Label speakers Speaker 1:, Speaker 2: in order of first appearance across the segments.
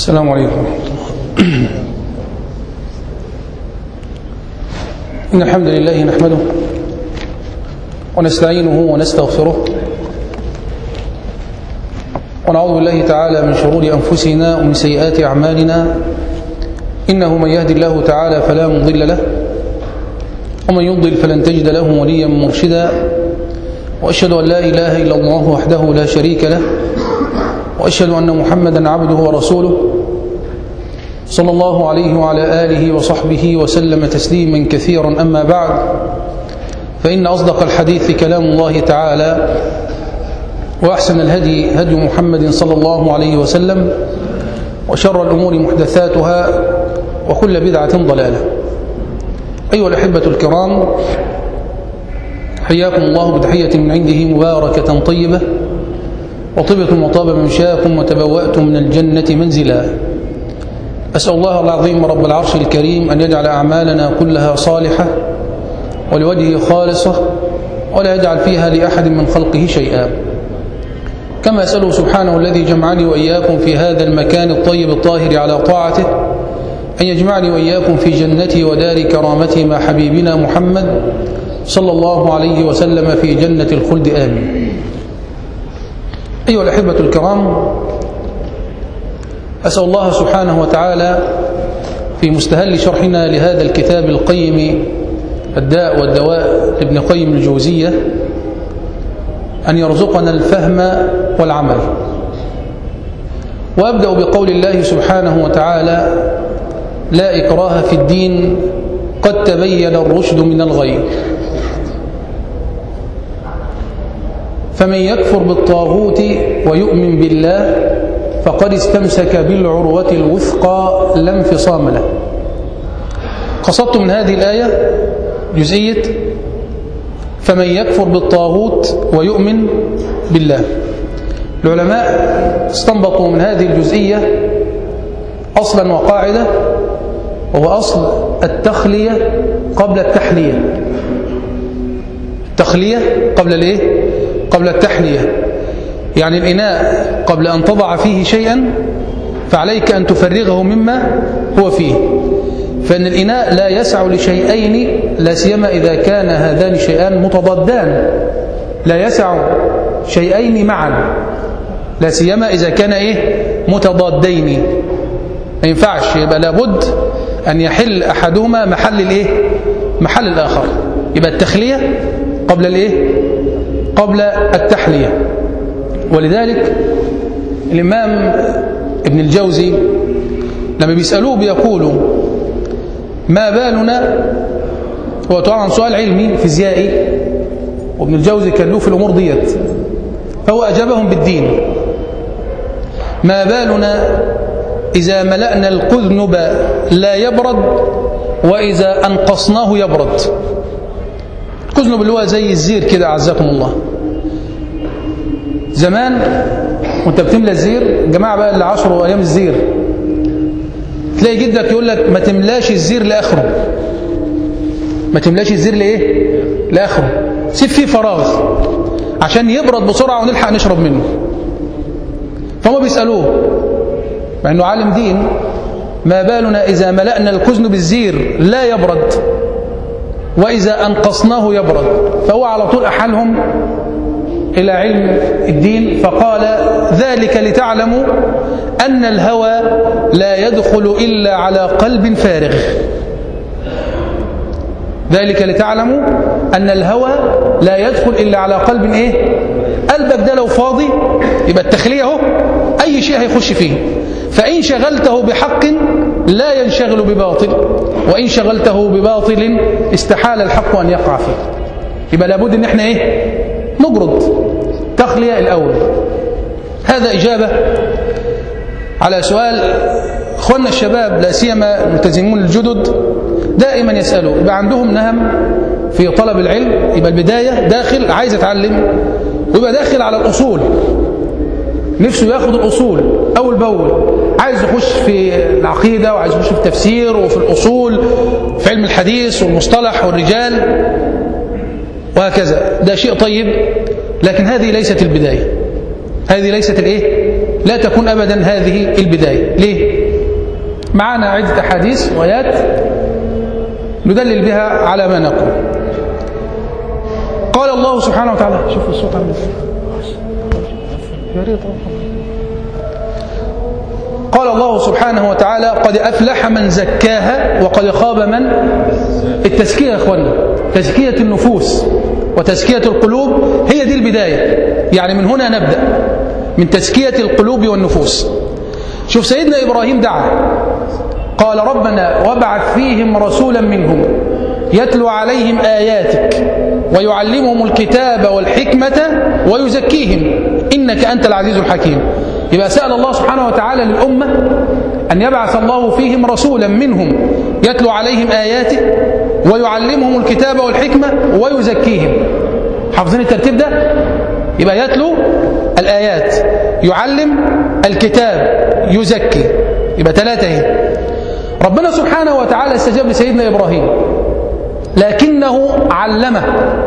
Speaker 1: السلام عليكم ورحمة الله إن الحمد لله نحمده ونستعينه ونستغفره ونعوذ بالله تعالى من شرور أنفسنا ومن سيئات أعمالنا إنه من يهدي الله تعالى فلا مضل له ومن يضلل فلن تجد له وليا مرشدا وأشهد أن لا إله إلا الله وحده لا شريك له وأشهد أن محمدا عبده ورسوله صلى الله عليه وعلى آله وصحبه وسلم تسليما كثيرا أما بعد فإن أصدق الحديث كلام الله تعالى وأحسن الهدي هدي محمد صلى الله عليه وسلم وشر الأمور محدثاتها وكل بدعة ضلالة أيها الأحبة الكرام حياكم الله بتحية من عنده مباركة طيبة وطبتم وطاب ممشاكم وتبوأتم من الجنة منزلا أسأل الله العظيم رب العرش الكريم أن يجعل أعمالنا كلها صالحة ولوجهه خالصة ولا يجعل فيها لأحد من خلقه شيئا كما أسأله سبحانه الذي جمعني وإياكم في هذا المكان الطيب الطاهر على طاعته أن يجمعني وإياكم في جنتي ودار كرامتي مع حبيبنا محمد صلى الله عليه وسلم في جنة الخلد آمين أيها الأحبة الكرام أسأل الله سبحانه وتعالى في مستهل شرحنا لهذا الكتاب القيم الداء والدواء لابن قيم الجوزية أن يرزقنا الفهم والعمل وأبدأ بقول الله سبحانه وتعالى لا إكراه في الدين قد تبين الرشد من الغي فمن يكفر بالطاغوت ويؤمن بالله فقد استمسك بالعروة الوثقى لا انفصام له قصدت من هذه الآية جزئية فمن يكفر بالطاغوت ويؤمن بالله العلماء استنبطوا من هذه الجزئية أصلا وقاعدة وهو أصل التخلية قبل التحلية التخلية قبل الايه قبل التحلية يعني الإناء قبل أن تضع فيه شيئا فعليك أن تفرغه مما هو فيه فإن الإناء لا يسع لشيئين لا سيما إذا كان هذان شيئان متضادان لا يسع شيئين معا لا سيما إذا كان إيه متضادين ما ينفعش يبقى لابد أن يحل أحدهما محل الإيه محل الآخر يبقى التخلية قبل الإيه قبل التحلية ولذلك الإمام ابن الجوزي لما بيسألوه بيقولوا ما بالنا هو طبعا سؤال علمي فيزيائي وابن الجوزي كان له في الأمور ديت فهو أجابهم بالدين ما بالنا إذا ملأنا القذنب لا يبرد وإذا أنقصناه يبرد القذنب اللي هو زي الزير كده أعزكم الله زمان وانت بتملى الزير جماعة بقى اللي عشروا أيام الزير تلاقي جدك يقول لك ما تملاش الزير لآخره ما تملاش الزير لإيه لآخره سيب فيه فراغ عشان يبرد بسرعة ونلحق نشرب منه فهم بيسألوه مع أنه عالم دين ما بالنا إذا ملأنا الكزن بالزير لا يبرد وإذا أنقصناه يبرد فهو على طول أحالهم إلى علم الدين فقال ذلك لتعلموا أن الهوى لا يدخل إلا على قلب فارغ ذلك لتعلموا أن الهوى لا يدخل إلا على قلب إيه قلبك ده لو فاضي يبقى التخلية اهو أي شيء هيخش فيه فإن شغلته بحق لا ينشغل بباطل وإن شغلته بباطل استحال الحق أن يقع فيه يبقى لابد ان احنا ايه نجرد تخلية الأول هذا إجابة على سؤال اخواننا الشباب لا سيما الملتزمون الجدد دائما يسألوا يبقى عندهم نهم في طلب العلم يبقى البداية داخل عايز يتعلم ويبقى داخل على الأصول نفسه ياخد الأصول أول بأول عايز يخش في العقيدة وعايز يخش في التفسير وفي الأصول في علم الحديث والمصطلح والرجال وهكذا ده شيء طيب لكن هذه ليست البداية هذه ليست الايه لا تكون أبدا هذه البداية ليه معنا عدة أحاديث وآيات ندلل بها على ما نقول قال الله سبحانه وتعالى شوفوا الصوت عامل يا ريت قال الله سبحانه وتعالى قد أفلح من زكاها وقد خاب من التزكية يا أخوانا تزكية النفوس وتزكية القلوب هي دي البداية يعني من هنا نبدأ من تزكية القلوب والنفوس شوف سيدنا إبراهيم دعا قال ربنا وابعث فيهم رسولا منهم يتلو عليهم آياتك ويعلمهم الكتاب والحكمة ويزكيهم إنك أنت العزيز الحكيم يبقى سأل الله سبحانه وتعالى للأمة أن يبعث الله فيهم رسولا منهم يتلو عليهم آياته ويعلمهم الكتاب والحكمة ويزكيهم حافظين الترتيب ده يبقى يتلو الآيات يعلم الكتاب يزكي يبقى ثلاثة اهي ربنا سبحانه وتعالى استجاب لسيدنا إبراهيم لكنه علمه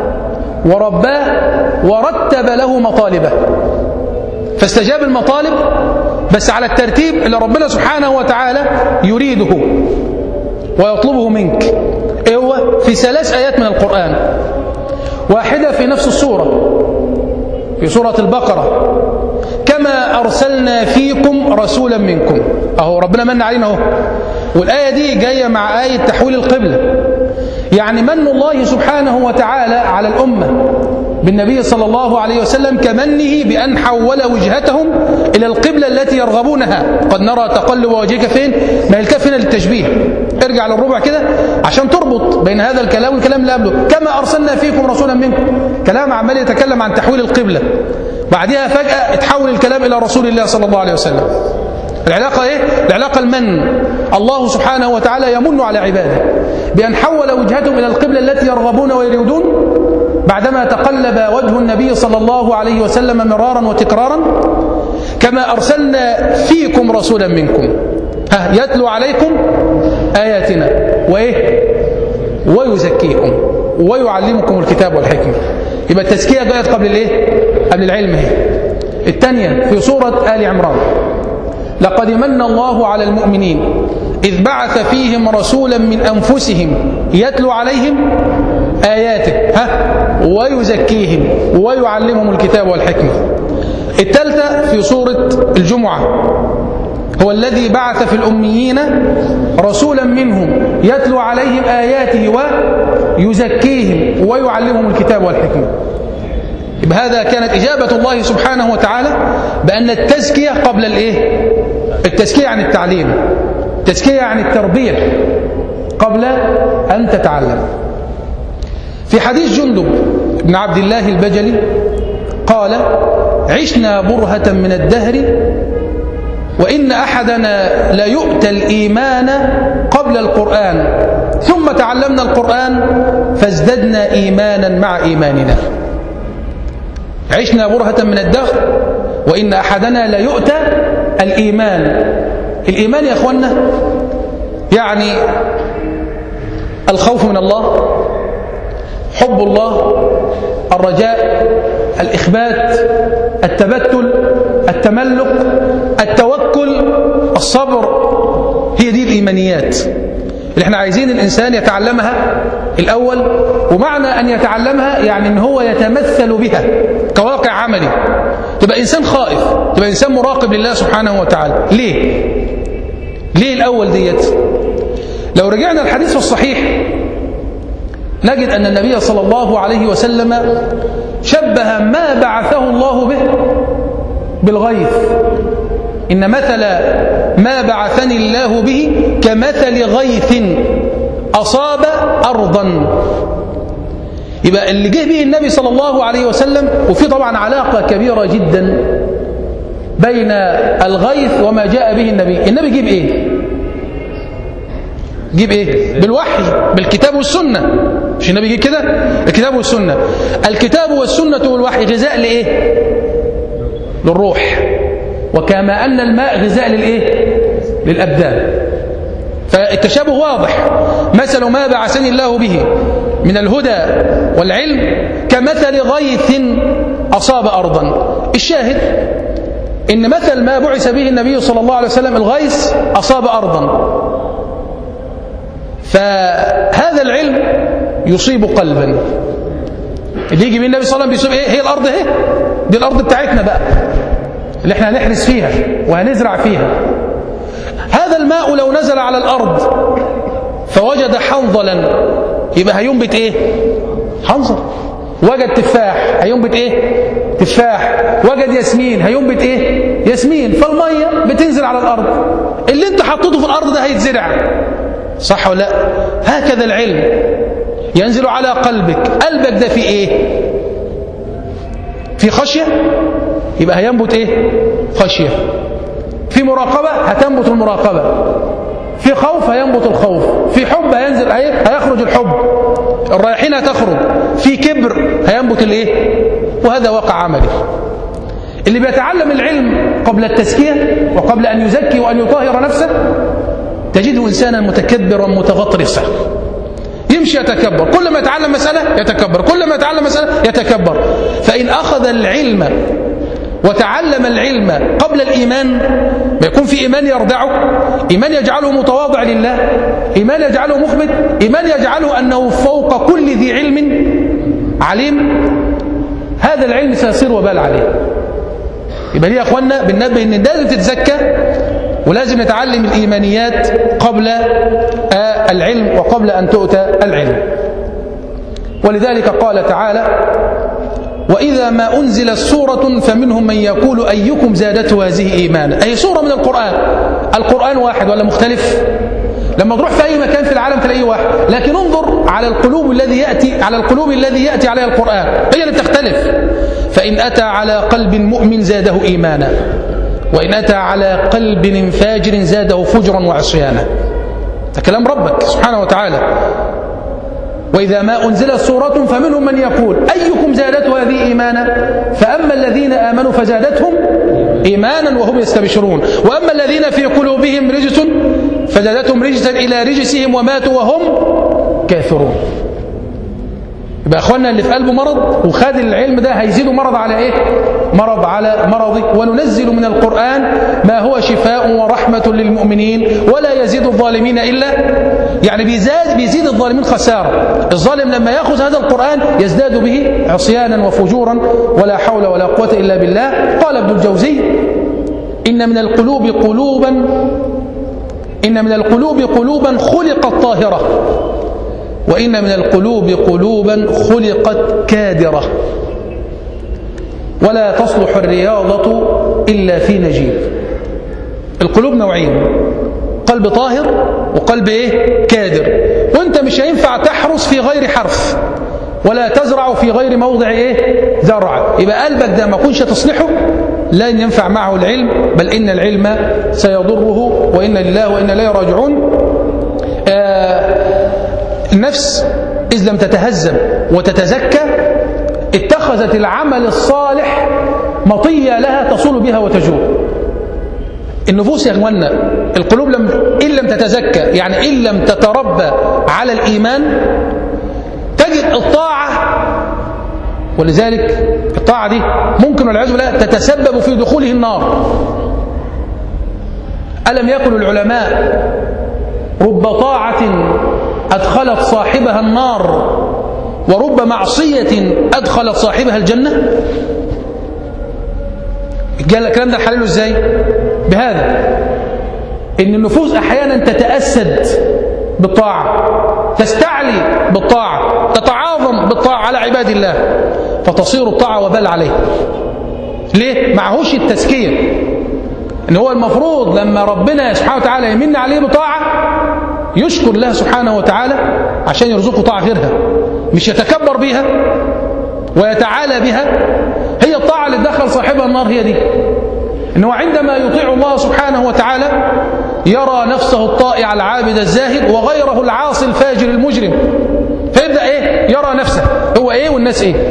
Speaker 1: ورباه ورتب له مطالبه فاستجاب المطالب بس على الترتيب اللي ربنا سبحانه وتعالى يريده ويطلبه منك ايه هو في ثلاث آيات من القرآن واحدة في نفس السورة في سورة البقرة كما أرسلنا فيكم رسولا منكم أهو ربنا من علينا أهو والآية دي جاية مع آية تحويل القبلة يعني من الله سبحانه وتعالى على الأمة بالنبي صلى الله عليه وسلم كمنه بأن حول وجهتهم إلى القبلة التي يرغبونها قد نرى تقلب وجهك فين ما الكاف هنا للتشبيه ارجع للربع كده عشان تربط بين هذا الكلام والكلام اللي قبله كما أرسلنا فيكم رسولا منكم كلام عمال يتكلم عن تحويل القبلة بعدها فجأة اتحول الكلام إلى رسول الله صلى الله عليه وسلم العلاقة إيه؟ العلاقة المن الله سبحانه وتعالى يمن على عباده بأن حول وجهتهم إلى القبلة التي يرغبون ويريدون بعدما تقلب وجه النبي صلى الله عليه وسلم مرارا وتكرارا كما أرسلنا فيكم رسولا منكم ها يتلو عليكم آياتنا وإيه ويزكيكم ويعلمكم الكتاب والحكمة يبقى التزكية جاءت قبل الإيه قبل العلم هي الثانية في سورة آل عمران لقد من الله على المؤمنين إذ بعث فيهم رسولا من أنفسهم يتلو عليهم آياته ها ويزكيهم ويعلمهم الكتاب والحكمة الثالثة في سورة الجمعة هو الذي بعث في الأميين رسولا منهم يتلو عليهم آياته ويزكيهم ويعلمهم الكتاب والحكمة بهذا كانت إجابة الله سبحانه وتعالى بأن التزكية قبل الإيه؟ التزكية عن التعليم التزكية عن التربية قبل أن تتعلم في حديث جندب بن عبد الله البجلي قال عشنا برهة من الدهر وإن أحدنا ليؤتى الإيمان قبل القرآن ثم تعلمنا القرآن فازددنا إيمانا مع إيماننا عشنا برهة من الدهر وإن أحدنا ليؤتى الإيمان الإيمان يا أخوانا يعني الخوف من الله حب الله الرجاء الإخبات التبتل التملق التوكل الصبر هي دي الإيمانيات اللي احنا عايزين الإنسان يتعلمها الأول ومعنى أن يتعلمها يعني أن هو يتمثل بها كواقع عملي تبقى إنسان خائف تبقى إنسان مراقب لله سبحانه وتعالى ليه؟ ليه الأول ديت؟ لو رجعنا الحديث الصحيح نجد أن النبي صلى الله عليه وسلم شبه ما بعثه الله به بالغيث إن مثل ما بعثني الله به كمثل غيث أصاب أرضا يبقى اللي جه به النبي صلى الله عليه وسلم وفي طبعا علاقة كبيرة جدا بين الغيث وما جاء به النبي النبي جيب ايه جيب ايه بالوحي بالكتاب والسنة مش النبي يجيب كده الكتاب والسنة الكتاب والسنة والوحي غذاء لايه للروح وكما أن الماء غذاء للايه للأبدان فالتشابه واضح مثل ما بعثني الله به من الهدى والعلم كمثل غيث أصاب أرضا الشاهد إن مثل ما بعث به النبي صلى الله عليه وسلم الغيث أصاب أرضا فهذا العلم يصيب قلبا اللي يجي من النبي صلى الله عليه وسلم بيصيب ايه هي الارض اهي دي الارض بتاعتنا بقى اللي احنا هنحرس فيها وهنزرع فيها هذا الماء لو نزل على الارض فوجد حنظلا يبقى هينبت ايه حنظل وجد تفاح هينبت ايه تفاح وجد ياسمين هينبت ايه ياسمين فالميه بتنزل على الارض اللي انت حطيته في الارض ده هيتزرع صح ولا لا هكذا العلم ينزل على قلبك قلبك ده في ايه في خشيه يبقى هينبت ايه خشيه في مراقبه هتنبت المراقبه في خوف هينبت الخوف في حب هينزل هيخرج الحب الرايحين هتخرج في كبر هينبت الايه وهذا واقع عملي اللي بيتعلم العلم قبل التزكيه وقبل ان يزكي وان يطهر نفسه تجده انسانا متكبرا متغطرسا يمشي يتكبر كل ما يتعلم مسألة يتكبر كل ما يتعلم مسألة يتكبر فإن أخذ العلم وتعلم العلم قبل الإيمان ما يكون في إيمان يردعه إيمان يجعله متواضع لله إيمان يجعله مخبت إيمان يجعله أنه فوق كل ذي علم عليم هذا العلم سيصير وبال عليه يبقى ليه يا أخوانا بننبه أن لازم تتزكى ولازم نتعلم الإيمانيات قبل العلم وقبل أن تؤتى العلم ولذلك قال تعالى وإذا ما أنزلت سورة فمنهم من يقول أيكم زادته هذه إيمانا أي سورة من القرآن القرآن واحد ولا مختلف لما تروح في أي مكان في العالم تلاقيه واحد لكن انظر على القلوب الذي يأتي على القلوب الذي يأتي عليها القرآن هي اللي بتختلف فإن أتى على قلب مؤمن زاده إيمانا وإن أتى على قلب فاجر زاده فجرا وعصيانا ده كلام ربك سبحانه وتعالى وإذا ما أنزلت سورة فمنهم من يقول أيكم زادته هذه إيمانا فأما الذين آمنوا فزادتهم إيمانا وهم يستبشرون وأما الذين في قلوبهم رجس فزادتهم رجسا إلى رجسهم وماتوا وهم كافرون يبقى اخواننا اللي في قلبه مرض وخد العلم ده هيزيدوا مرض على ايه مرض على مرضه وننزل من القرآن ما هو شفاء ورحمة للمؤمنين ولا يزيد الظالمين إلا يعني بيزاد بيزيد الظالمين خسارة الظالم لما يأخذ هذا القرآن يزداد به عصيانا وفجورا ولا حول ولا قوة إلا بالله قال ابن الجوزي إن من القلوب قلوبا إن من القلوب قلوبا خلقت طاهرة وإن من القلوب قلوبا خلقت كادرة ولا تصلح الرياضة إلا في نجيب القلوب نوعين قلب طاهر وقلب إيه؟ كادر وانت مش هينفع تحرس في غير حرف ولا تزرع في غير موضع إيه؟ زرع يبقى قلبك ده ما كنش تصلحه لن ينفع معه العلم بل إن العلم سيضره وإن لله وإن إليه راجعون آه النفس إذ لم تتهذب وتتزكى اتخذت العمل الصالح مطية لها تصول بها وتجوب النفوس يا اخوانا القلوب لم إن لم تتزكى يعني إن لم تتربى على الإيمان تجد الطاعة ولذلك الطاعة دي ممكن والعياذ بالله تتسبب في دخوله النار ألم يقل العلماء رب طاعة أدخلت صاحبها النار ورب معصية أدخلت صاحبها الجنة الكلام ده حلله ازاي بهذا ان النفوس احيانا تتأسد بالطاعة تستعلي بالطاعة تتعاظم بالطاعة على عباد الله فتصير الطاعة وبال عليه ليه؟ معهوش التزكية ان هو المفروض لما ربنا سبحانه وتعالى يمن عليه بطاعة يشكر الله سبحانه وتعالى عشان يرزقه طاعة غيرها مش يتكبر بها ويتعالى بها هي الطاعة اللي دخل صاحبها النار هي دي إنه عندما يطيع الله سبحانه وتعالى يرى نفسه الطائع العابد الزاهد وغيره العاصي الفاجر المجرم فيبدأ إيه يرى نفسه هو إيه والناس إيه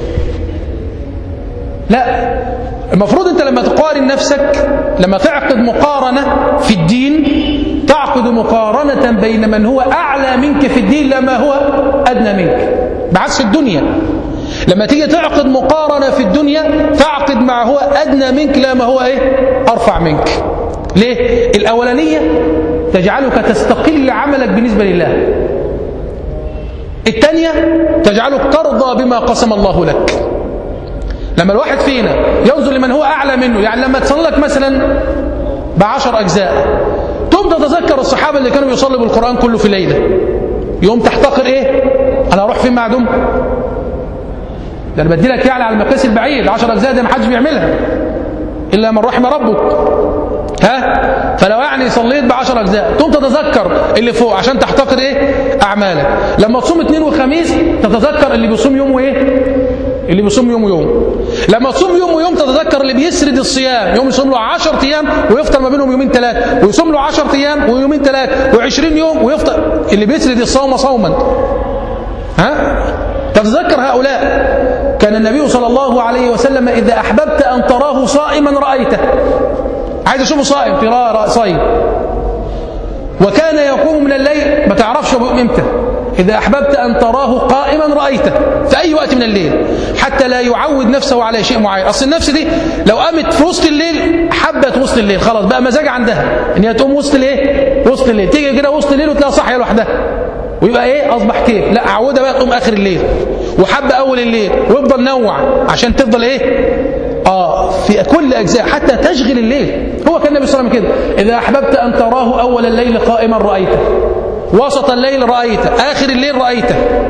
Speaker 1: لا المفروض أنت لما تقارن نفسك لما تعقد مقارنة في الدين تعقد مقارنة بين من هو أعلى منك في الدين لما هو أدنى منك بعكس الدنيا لما تيجي تعقد مقارنة في الدنيا تعقد مع هو أدنى منك لا ما هو إيه أرفع منك ليه الأولانية تجعلك تستقل عملك بالنسبة لله الثانية تجعلك ترضى بما قسم الله لك لما الواحد فينا ينظر لمن هو أعلى منه يعني لما تصلي لك مثلا بعشر أجزاء تقوم تتذكر الصحابة اللي كانوا يصلوا بالقرآن كله في ليلة يوم تحتقر إيه أنا أروح فين مع دم ده أنا بدي لك يعني على المقياس البعيد 10 أجزاء ده ما حدش بيعملها إلا من رحم ربك ها فلو يعني صليت بعشر أجزاء تقوم تتذكر اللي فوق عشان تحتقر إيه أعمالك لما تصوم اثنين وخميس تتذكر اللي بيصوم يوم وإيه اللي بيصوم يوم ويوم لما تصوم يوم ويوم تتذكر اللي بيسرد الصيام يوم يصوم له 10 ايام ويفطر ما بينهم يومين ثلاثه ويصوم له 10 ايام ويومين ثلاثه و20 يوم ويفطر اللي بيسرد الصوم صوما ها تتذكر هؤلاء كان النبي صلى الله عليه وسلم إذا أحببت أن تراه صائما رأيته عايز أشوفه صائم تراه صائم وكان يقوم من الليل ما تعرفش بيقوم امتى إذا أحببت أن تراه قائما رأيته في أي وقت من الليل حتى لا يعود نفسه على شيء معين أصل النفس دي لو قامت في وسط الليل حبت وسط الليل خلاص بقى مزاج عندها إن هي تقوم وسط الايه وسط الليل تيجي كده وسط الليل وتلاقيها صاحية لوحدها ويبقى ايه اصبح كيف لا عودها بقى تقوم اخر الليل وحب اول الليل ويفضل نوع عشان تفضل ايه اه في كل اجزاء حتى تشغل الليل هو كان النبي صلى الله عليه وسلم كده اذا احببت ان تراه اول الليل قائما رايته وسط الليل رايته اخر الليل رايته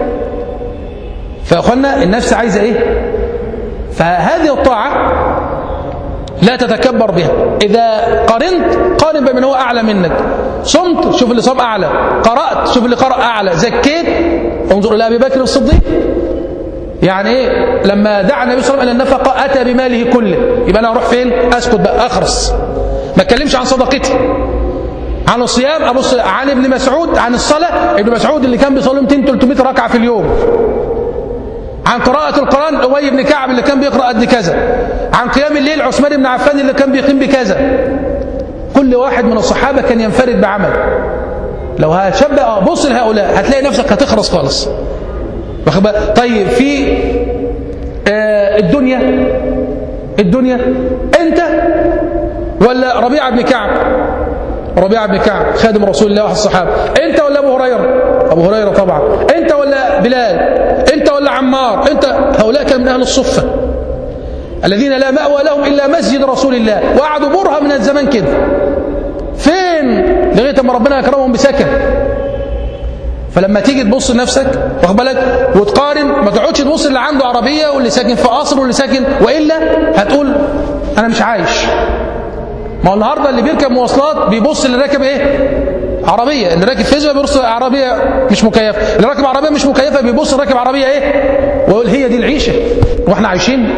Speaker 1: فاخوانا النفس عايزه ايه فهذه الطاعه لا تتكبر بها إذا قارنت قارن بمن هو أعلى منك صمت شوف اللي صام أعلى قرأت شوف اللي قرأ أعلى زكيت انظر إلى أبي بكر الصديق يعني إيه لما دعا النبي صلى الله عليه وسلم إلى النفقة أتى بماله كله يبقى أنا أروح فين أسكت بقى أخرس ما اتكلمش عن صدقتي عن الصيام أبص عن ابن مسعود عن الصلاة ابن مسعود اللي كان بيصلي 200 300 ركعة في اليوم عن قراءة القرآن أبي بن كعب اللي كان بيقرأ قد كذا عن قيام الليل عثمان بن عفان اللي كان بيقيم بكذا كل واحد من الصحابة كان ينفرد بعمل لو هتشبه اه بص لهؤلاء هتلاقي نفسك هتخرس خالص طيب في آه الدنيا الدنيا انت ولا ربيعة بن كعب ربيعة بن كعب خادم رسول الله واحد الصحابة انت ولا ابو هريرة ابو هريرة طبعا انت ولا بلال انت ولا عمار انت هؤلاء كانوا من اهل الصفة الذين لا مأوى لهم الا مسجد رسول الله وقعدوا برهة من الزمان كده فين لغاية ما ربنا اكرمهم بسكن فلما تيجي تبص لنفسك واخد بالك وتقارن ما تقعدش تبص اللي عنده عربيه واللي ساكن في قصر واللي ساكن والا هتقول انا مش عايش ما هو النهارده اللي بيركب مواصلات بيبص اللي راكب ايه عربيه اللي راكب فيزا بيبص عربيه مش مكيفه اللي راكب عربيه مش مكيفه بيبص راكب عربيه ايه ويقول هي دي العيشه واحنا عايشين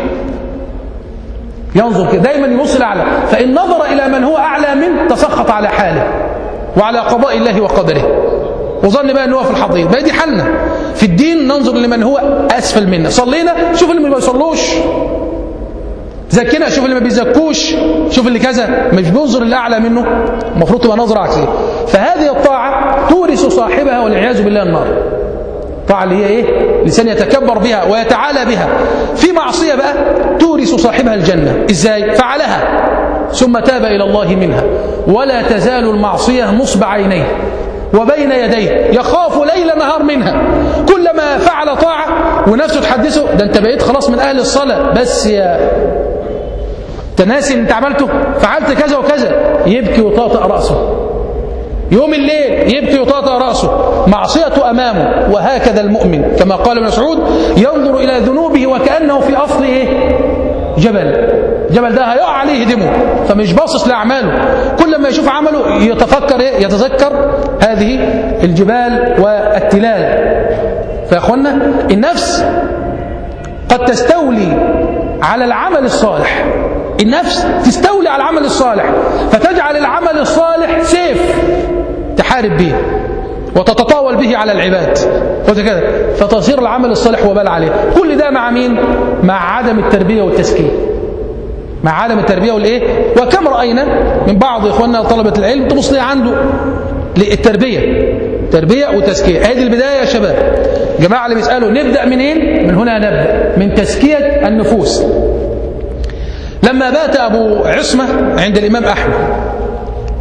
Speaker 1: ينظر كده دايما يبص لاعلى فان نظر الى من هو اعلى منه تسخط على حاله وعلى قضاء الله وقدره وظن بقى ان هو في الحضيض بقى دي حالنا في الدين ننظر لمن هو اسفل منا صلينا شوف اللي ما بيصلوش زكينا شوف اللي ما بيزكوش شوف اللي كذا مش بينظر الاعلى منه المفروض تبقى نظره عكسيه فهذه الطاعه تورث صاحبها والعياذ بالله النار الطاعه اللي هي ايه لسان يتكبر بها ويتعالى بها في معصيه بقى تورث صاحبها الجنه ازاي فعلها ثم تاب الى الله منها ولا تزال المعصيه نصب عينيه وبين يديه يخاف ليل نهار منها كلما فعل طاعة ونفسه تحدثه ده انت بقيت خلاص من أهل الصلاة بس يا تناسي انت عملته فعلت كذا وكذا يبكي وطاطئ رأسه يوم الليل يبكي وطاطئ رأسه معصية أمامه وهكذا المؤمن كما قال ابن مسعود ينظر إلى ذنوبه وكأنه في أصل إيه؟ جبل جبل ده هيقع عليه هدمه فمش باصص لأعماله كل ما يشوف عمله يتفكر إيه؟ يتذكر هذه الجبال والتلال فيا أخوانا النفس قد تستولي على العمل الصالح النفس تستولي على العمل الصالح فتجعل العمل الصالح سيف تحارب به وتتطاول به على العباد وكذا فتصير العمل الصالح وبال عليه كل ده مع مين مع عدم التربيه والتزكيه مع عدم التربيه والايه وكم راينا من بعض اخواننا طلبه العلم تبص لي عنده للتربيه تربيه وتزكيه هذه البدايه يا شباب جماعه اللي بيسالوا نبدا منين من هنا نبدا من تزكيه النفوس لما بات ابو عصمه عند الامام احمد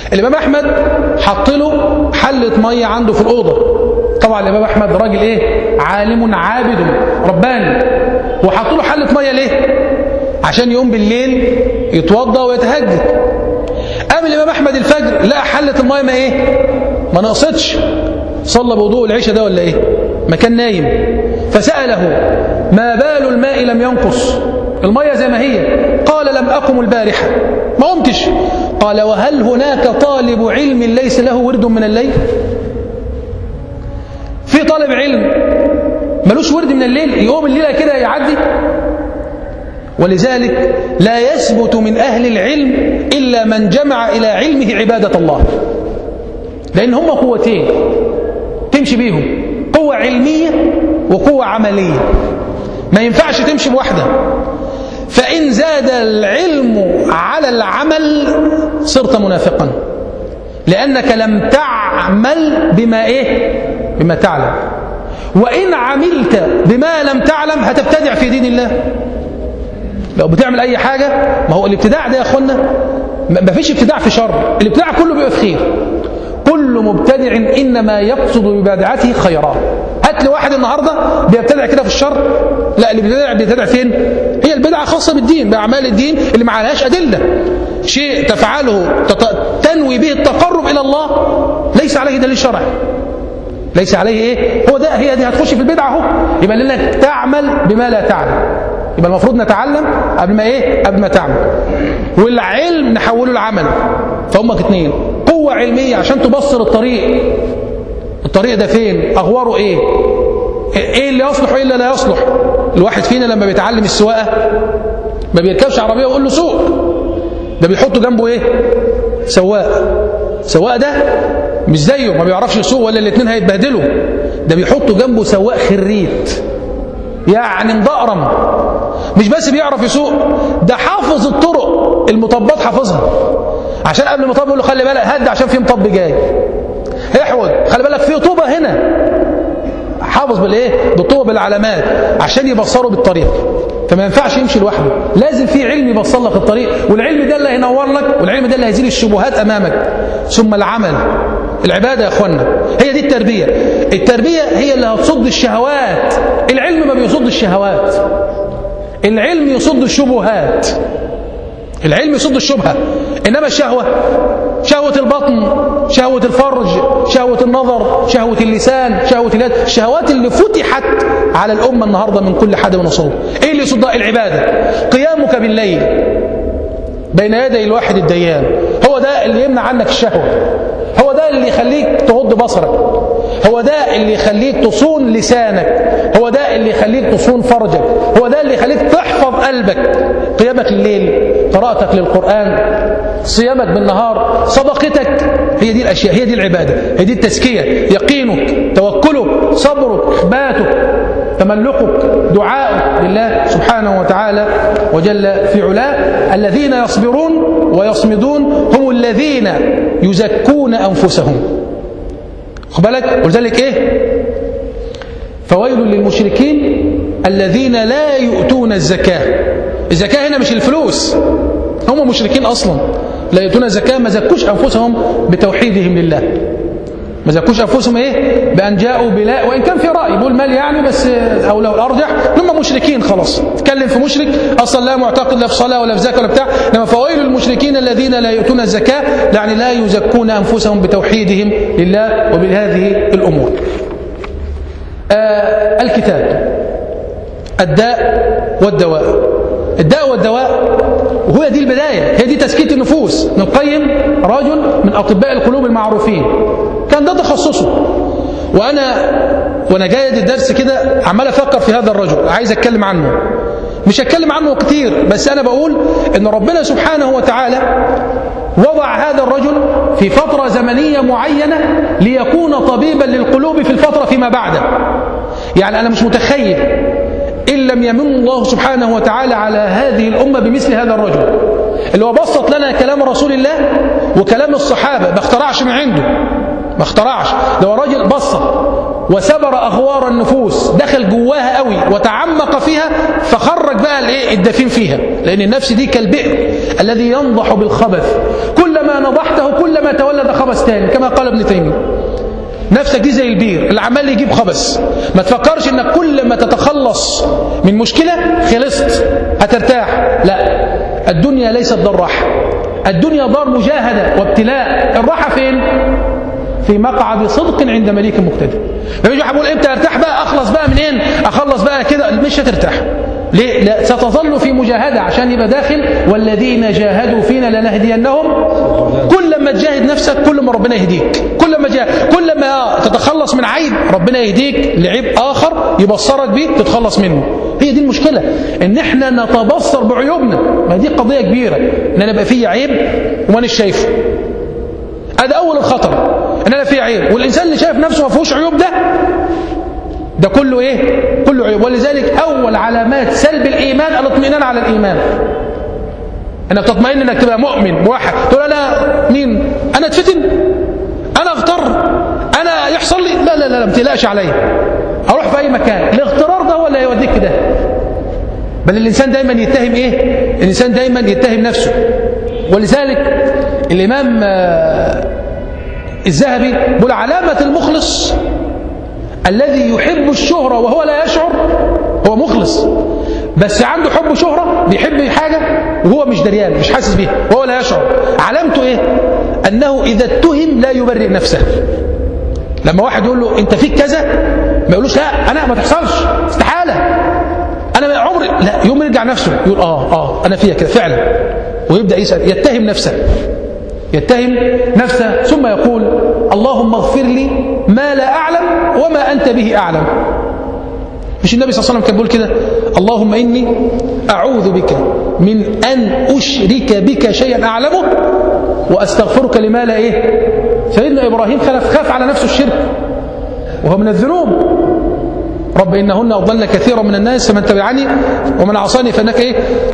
Speaker 1: الإمام أحمد حط له حلة مية عنده في الأوضة طبعا الإمام أحمد راجل إيه عالم عابد رباني وحط له حلة مية ليه عشان يقوم بالليل يتوضى ويتهجد قام الإمام أحمد الفجر لقى حلة المية ما إيه ما نقصتش صلى بوضوء العشاء ده ولا إيه ما كان نايم فسأله ما بال الماء لم ينقص المية زي ما هي قال لم أقم البارحة ما قمتش قال وهل هناك طالب علم ليس له ورد من الليل في طالب علم ملوش ورد من الليل يقوم الليلة كده يعدي ولذلك لا يثبت من أهل العلم إلا من جمع إلى علمه عبادة الله لأن هم قوتين تمشي بيهم قوة علمية وقوة عملية ما ينفعش تمشي بواحدة فإن زاد العلم على العمل صرت منافقا لأنك لم تعمل بما إيه بما تعلم وإن عملت بما لم تعلم هتبتدع في دين الله لو بتعمل أي حاجة ما هو الابتداع ده يا أخوانا ما فيش ابتداع في شر الابتداع كله بيبقى في خير كل مبتدع إنما يقصد ببدعته خيرا هات لي واحد النهاردة بيبتدع كده في الشر لا اللي بيبتدع بيبتدع فين هي البدعة خاصة بالدين بأعمال الدين اللي ما عليهاش أدلة شيء تفعله تنوي به التقرب إلى الله ليس عليه دليل شرعي ليس عليه ايه هو ده هي دي هتخش في البدعه اهو يبقى لانك تعمل بما لا تعلم يبقى المفروض نتعلم قبل ما ايه قبل ما تعمل والعلم نحوله لعمل فهم اثنين قوه علميه عشان تبصر الطريق الطريق ده فين اغواره ايه ايه اللي يصلح وايه اللي لا يصلح الواحد فينا لما بيتعلم السواقه ما بيركبش عربيه ويقول له سوق ده بيحطه جنبه ايه سواق سواق ده مش زيه ما بيعرفش يسوق ولا الاثنين هيتبهدلوا ده بيحطوا جنبه سواق خريت يعني مضقرم مش بس بيعرف يسوق ده حافظ الطرق المطبات حافظها عشان قبل المطب يقول له خلي بالك هد عشان في مطب جاي احود خلي بالك في طوبه هنا حافظ بالايه بالطوبه بالعلامات عشان يبصروا بالطريق فما ينفعش يمشي لوحده لازم في علم يبصر لك الطريق والعلم ده اللي هينور لك والعلم ده اللي هيزيل الشبهات امامك ثم العمل العباده يا اخوانا هي دي التربيه التربيه هي اللي هتصد الشهوات العلم ما بيصد الشهوات العلم يصد الشبهات العلم يصد الشبهه انما الشهوه شهوه البطن شهوه الفرج شهوه النظر شهوه اللسان شهوه اليد الشهوات اللي فتحت على الامه النهارده من كل حد ونصوب ايه اللي يصدها العباده قيامك بالليل بين يدي الواحد الديان هو ده اللي يمنع عنك الشهوه هو ده اللي يخليك تغض بصرك هو ده اللي يخليك تصون لسانك هو ده اللي يخليك تصون فرجك هو ده اللي يخليك تحفظ قلبك قيامك الليل قراءتك للقرآن صيامك بالنهار صدقتك هي دي الأشياء هي دي العبادة هي دي التزكية يقينك توكلك صبرك إخباتك تملقك دعاءك لله سبحانه وتعالى وجل في علاه الذين يصبرون ويصمدون هم الذين يزكون أنفسهم خد بالك ولذلك إيه فويل للمشركين الذين لا يؤتون الزكاة الزكاة هنا مش الفلوس هم مشركين أصلا لا يؤتون الزكاة ما زكوش أنفسهم بتوحيدهم لله ما زكوش انفسهم ايه بان جاءوا بلا وان كان في راي بيقول مال يعني بس او لو الارجح هم مشركين خلاص تكلم في مشرك اصلا لا معتقد لا في صلاه ولا في زكاه ولا بتاع انما فويل المشركين الذين لا يؤتون الزكاه يعني لا يزكون انفسهم بتوحيدهم لله وبهذه الامور آه الكتاب الداء والدواء الداء والدواء وهي دي البداية هي دي تزكية النفوس ابن القيم رجل من أطباء القلوب المعروفين كان ده تخصصه وأنا وأنا جاي الدرس كده عمال أفكر في هذا الرجل عايز أتكلم عنه مش هتكلم عنه كتير بس أنا بقول إن ربنا سبحانه وتعالى وضع هذا الرجل في فترة زمنية معينة ليكون طبيبا للقلوب في الفترة فيما بعده يعني أنا مش متخيل إن لم يمن الله سبحانه وتعالى على هذه الأمة بمثل هذا الرجل اللي هو بسط لنا كلام رسول الله وكلام الصحابة ما اخترعش من عنده ما اخترعش ده هو راجل بسط وسبر أغوار النفوس دخل جواها قوي وتعمق فيها فخرج بقى الايه الدفين فيها لأن النفس دي كالبئر الذي ينضح بالخبث كلما كلما نضحته كلما تولد خبث تاني كما قال ابن تيمية نفسك دي زي البير اللي عمال يجيب خبث ما تفكرش انك كل ما تتخلص من مشكلة خلصت هترتاح لا الدنيا ليست دار راحة الدنيا دار مجاهدة وابتلاء الراحة فين في مقعد صدق عند مليك مقتدر لما يجي بقول امتى ارتاح بقى اخلص بقى منين اخلص بقى كده مش هترتاح ليه؟ لا ستظل في مجاهدة عشان يبقى داخل والذين جاهدوا فينا لنهدينهم كل ما تجاهد نفسك كل ما ربنا يهديك كل ما جاهد كل ما تتخلص من عيب ربنا يهديك لعيب آخر يبصرك بيه تتخلص منه هي دي المشكلة ان احنا نتبصر بعيوبنا ما دي قضية كبيرة ان انا بقى فيه عيب وما شايفه هذا اول الخطر ان انا فيه عيب والانسان اللي شايف نفسه ما فيهوش عيوب ده ده كله ايه كله عيوب ولذلك اول علامات سلب الايمان الاطمئنان على الايمان انك تطمئن انك تبقى مؤمن موحد تقول انا مين انا اتفتن انا اغتر انا يحصل لي لا لا لا ما تقلقش عليا اروح في اي مكان الاغترار ده ولا يوديك كده بل الانسان دايما يتهم ايه الانسان دايما يتهم نفسه ولذلك الامام الذهبي بيقول علامه المخلص الذي يحب الشهرة وهو لا يشعر هو مخلص بس عنده حب شهرة بيحب حاجة وهو مش دريان مش حاسس بيها وهو لا يشعر علامته ايه انه اذا اتهم لا يبرئ نفسه لما واحد يقول له انت فيك كذا ما يقولوش لا انا ما تحصلش استحالة انا عمري لا يوم يرجع نفسه يقول اه اه انا فيها كده فعلا ويبدأ يسأل يتهم نفسه يتهم نفسه ثم يقول اللهم اغفر لي ما لا أعلم وما أنت به أعلم مش النبي صلى الله عليه وسلم كان بيقول كده اللهم إني أعوذ بك من أن أشرك بك شيئا أعلمه وأستغفرك لما لا إيه سيدنا إبراهيم خلف خاف على نفسه الشرك وهو من الذنوب رب إنهن أضلن كثيرا من الناس فمن تبعني ومن عصاني فإنك إيه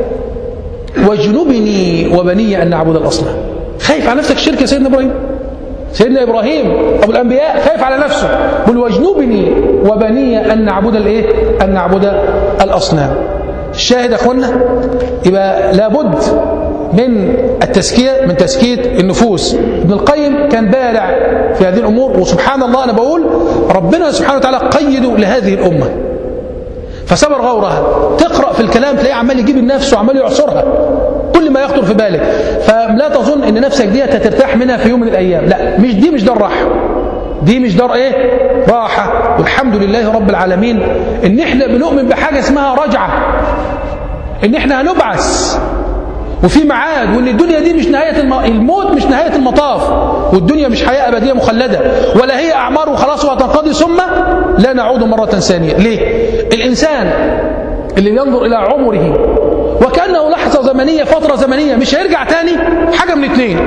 Speaker 1: واجنبني وبني أن نعبد الأصنام خايف على نفسك الشرك يا سيدنا إبراهيم سيدنا إبراهيم أبو الأنبياء خايف على نفسه قل واجنبني وبني أن نعبد الإيه أن نعبد الأصنام الشاهد يا أخوانا يبقى لابد من التزكية من تزكية النفوس ابن القيم كان بارع في هذه الأمور وسبحان الله أنا بقول ربنا سبحانه وتعالى قيده لهذه الأمة فصبر غورها تقرأ في الكلام تلاقيه عمال يجيب النفس وعمال يعصرها كل ما يخطر في بالك فلا تظن ان نفسك دي هترتاح منها في يوم من الايام لا مش دي مش دار راحه دي مش دار ايه راحه والحمد لله رب العالمين ان احنا بنؤمن بحاجه اسمها رجعه ان احنا هنبعث وفي ميعاد وان الدنيا دي مش نهايه الم... الموت مش نهايه المطاف والدنيا مش حياه ابديه مخلده ولا هي اعمار وخلاص وهتنقضي ثم لا نعود مره ثانيه ليه الانسان اللي ينظر الى عمره وكانه لحظه زمنيه فتره زمنيه مش هيرجع تاني حاجه من اتنين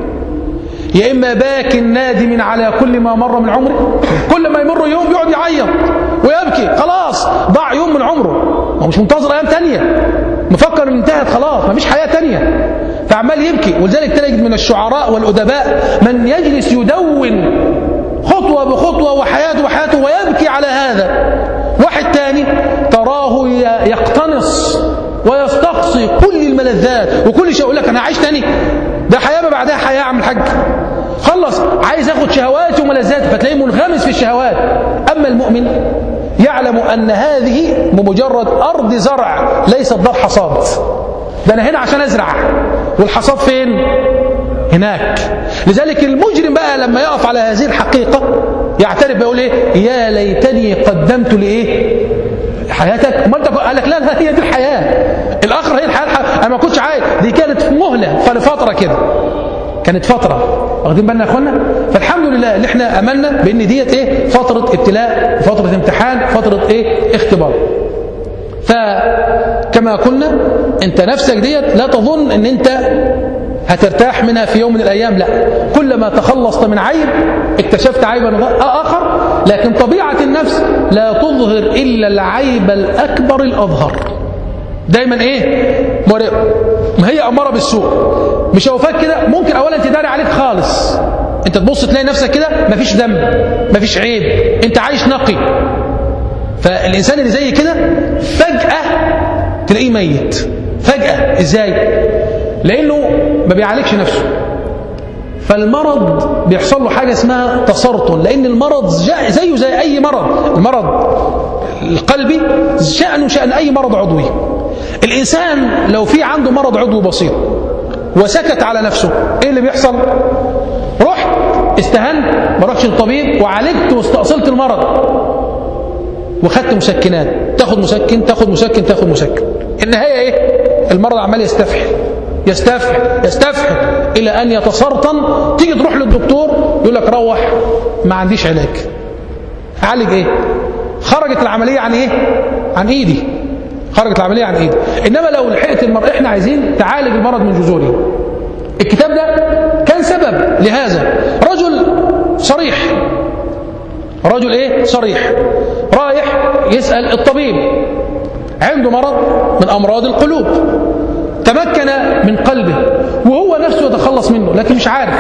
Speaker 1: يا اما باك نادم على كل ما مر من عمره كل ما يمر يوم يقعد يعيط ويبكي خلاص ضاع يوم من عمره هو مش منتظر ايام تانية مفكر ان انتهت خلاص مفيش حياه تانية فعمال يبكي ولذلك تجد من الشعراء والادباء من يجلس يدون خطوه بخطوه وحياته وحياته ويبكي على هذا واحد تاني تراه يقتنص ويستقصي كل الملذات وكل شيء يقول لك انا عايش تاني ده حياه ما بعدها حياه يا عم الحاج خلص عايز ياخد شهوات وملذات فتلاقيه منغمس في الشهوات اما المؤمن يعلم ان هذه بمجرد ارض زرع ليست دار حصاد ده انا هنا عشان ازرع والحصاد فين هناك لذلك المجرم بقى لما يقف على هذه الحقيقه يعترف بيقول ايه يا ليتني قدمت لايه حياتك امال انت قال لك لا لا هي دي الحياه الاخر هي الحياه, الحياة. انا ما كنتش عايز دي كانت مهله فلفتره كده كانت فتره واخدين بالنا يا اخوانا فالحمد لله اللي احنا املنا بان ديت ايه فتره ابتلاء فتره امتحان فتره ايه اختبار فكما قلنا انت نفسك ديت لا تظن ان انت هترتاح منها في يوم من الأيام لا كلما تخلصت من عيب اكتشفت عيبا آخر لكن طبيعة النفس لا تظهر إلا العيب الأكبر الأظهر دايما ايه ما هي أمارة بالسوء مش هوفاك كده ممكن أولا تداري عليك خالص انت تبص تلاقي نفسك كده مفيش ذنب مفيش عيب انت عايش نقي فالإنسان اللي زي كده فجأة تلاقيه ميت فجأة ازاي لأنه ما بيعالجش نفسه فالمرض بيحصل له حاجة اسمها تسرطن لأن المرض زيه زي أي مرض المرض القلبي شأنه شأن أي مرض عضوي الإنسان لو في عنده مرض عضوي بسيط وسكت على نفسه إيه اللي بيحصل رحت استهنت ما رحتش للطبيب وعالجت واستأصلت المرض وخدت مسكنات تاخد مسكن تاخد مسكن تاخد مسكن النهاية ايه المرض عمال يستفحل يستفحل يستفحل إلى أن يتسرطن تيجي تروح للدكتور يقول لك روح ما عنديش علاج عالج ايه خرجت العملية عن ايه عن ايدي خرجت العملية عن ايدي انما لو لحقت المرض احنا عايزين تعالج المرض من جذوره الكتاب ده كان سبب لهذا رجل صريح رجل ايه صريح رايح يسأل الطبيب عنده مرض من أمراض القلوب تمكن من قلبه وهو نفسه يتخلص منه لكن مش عارف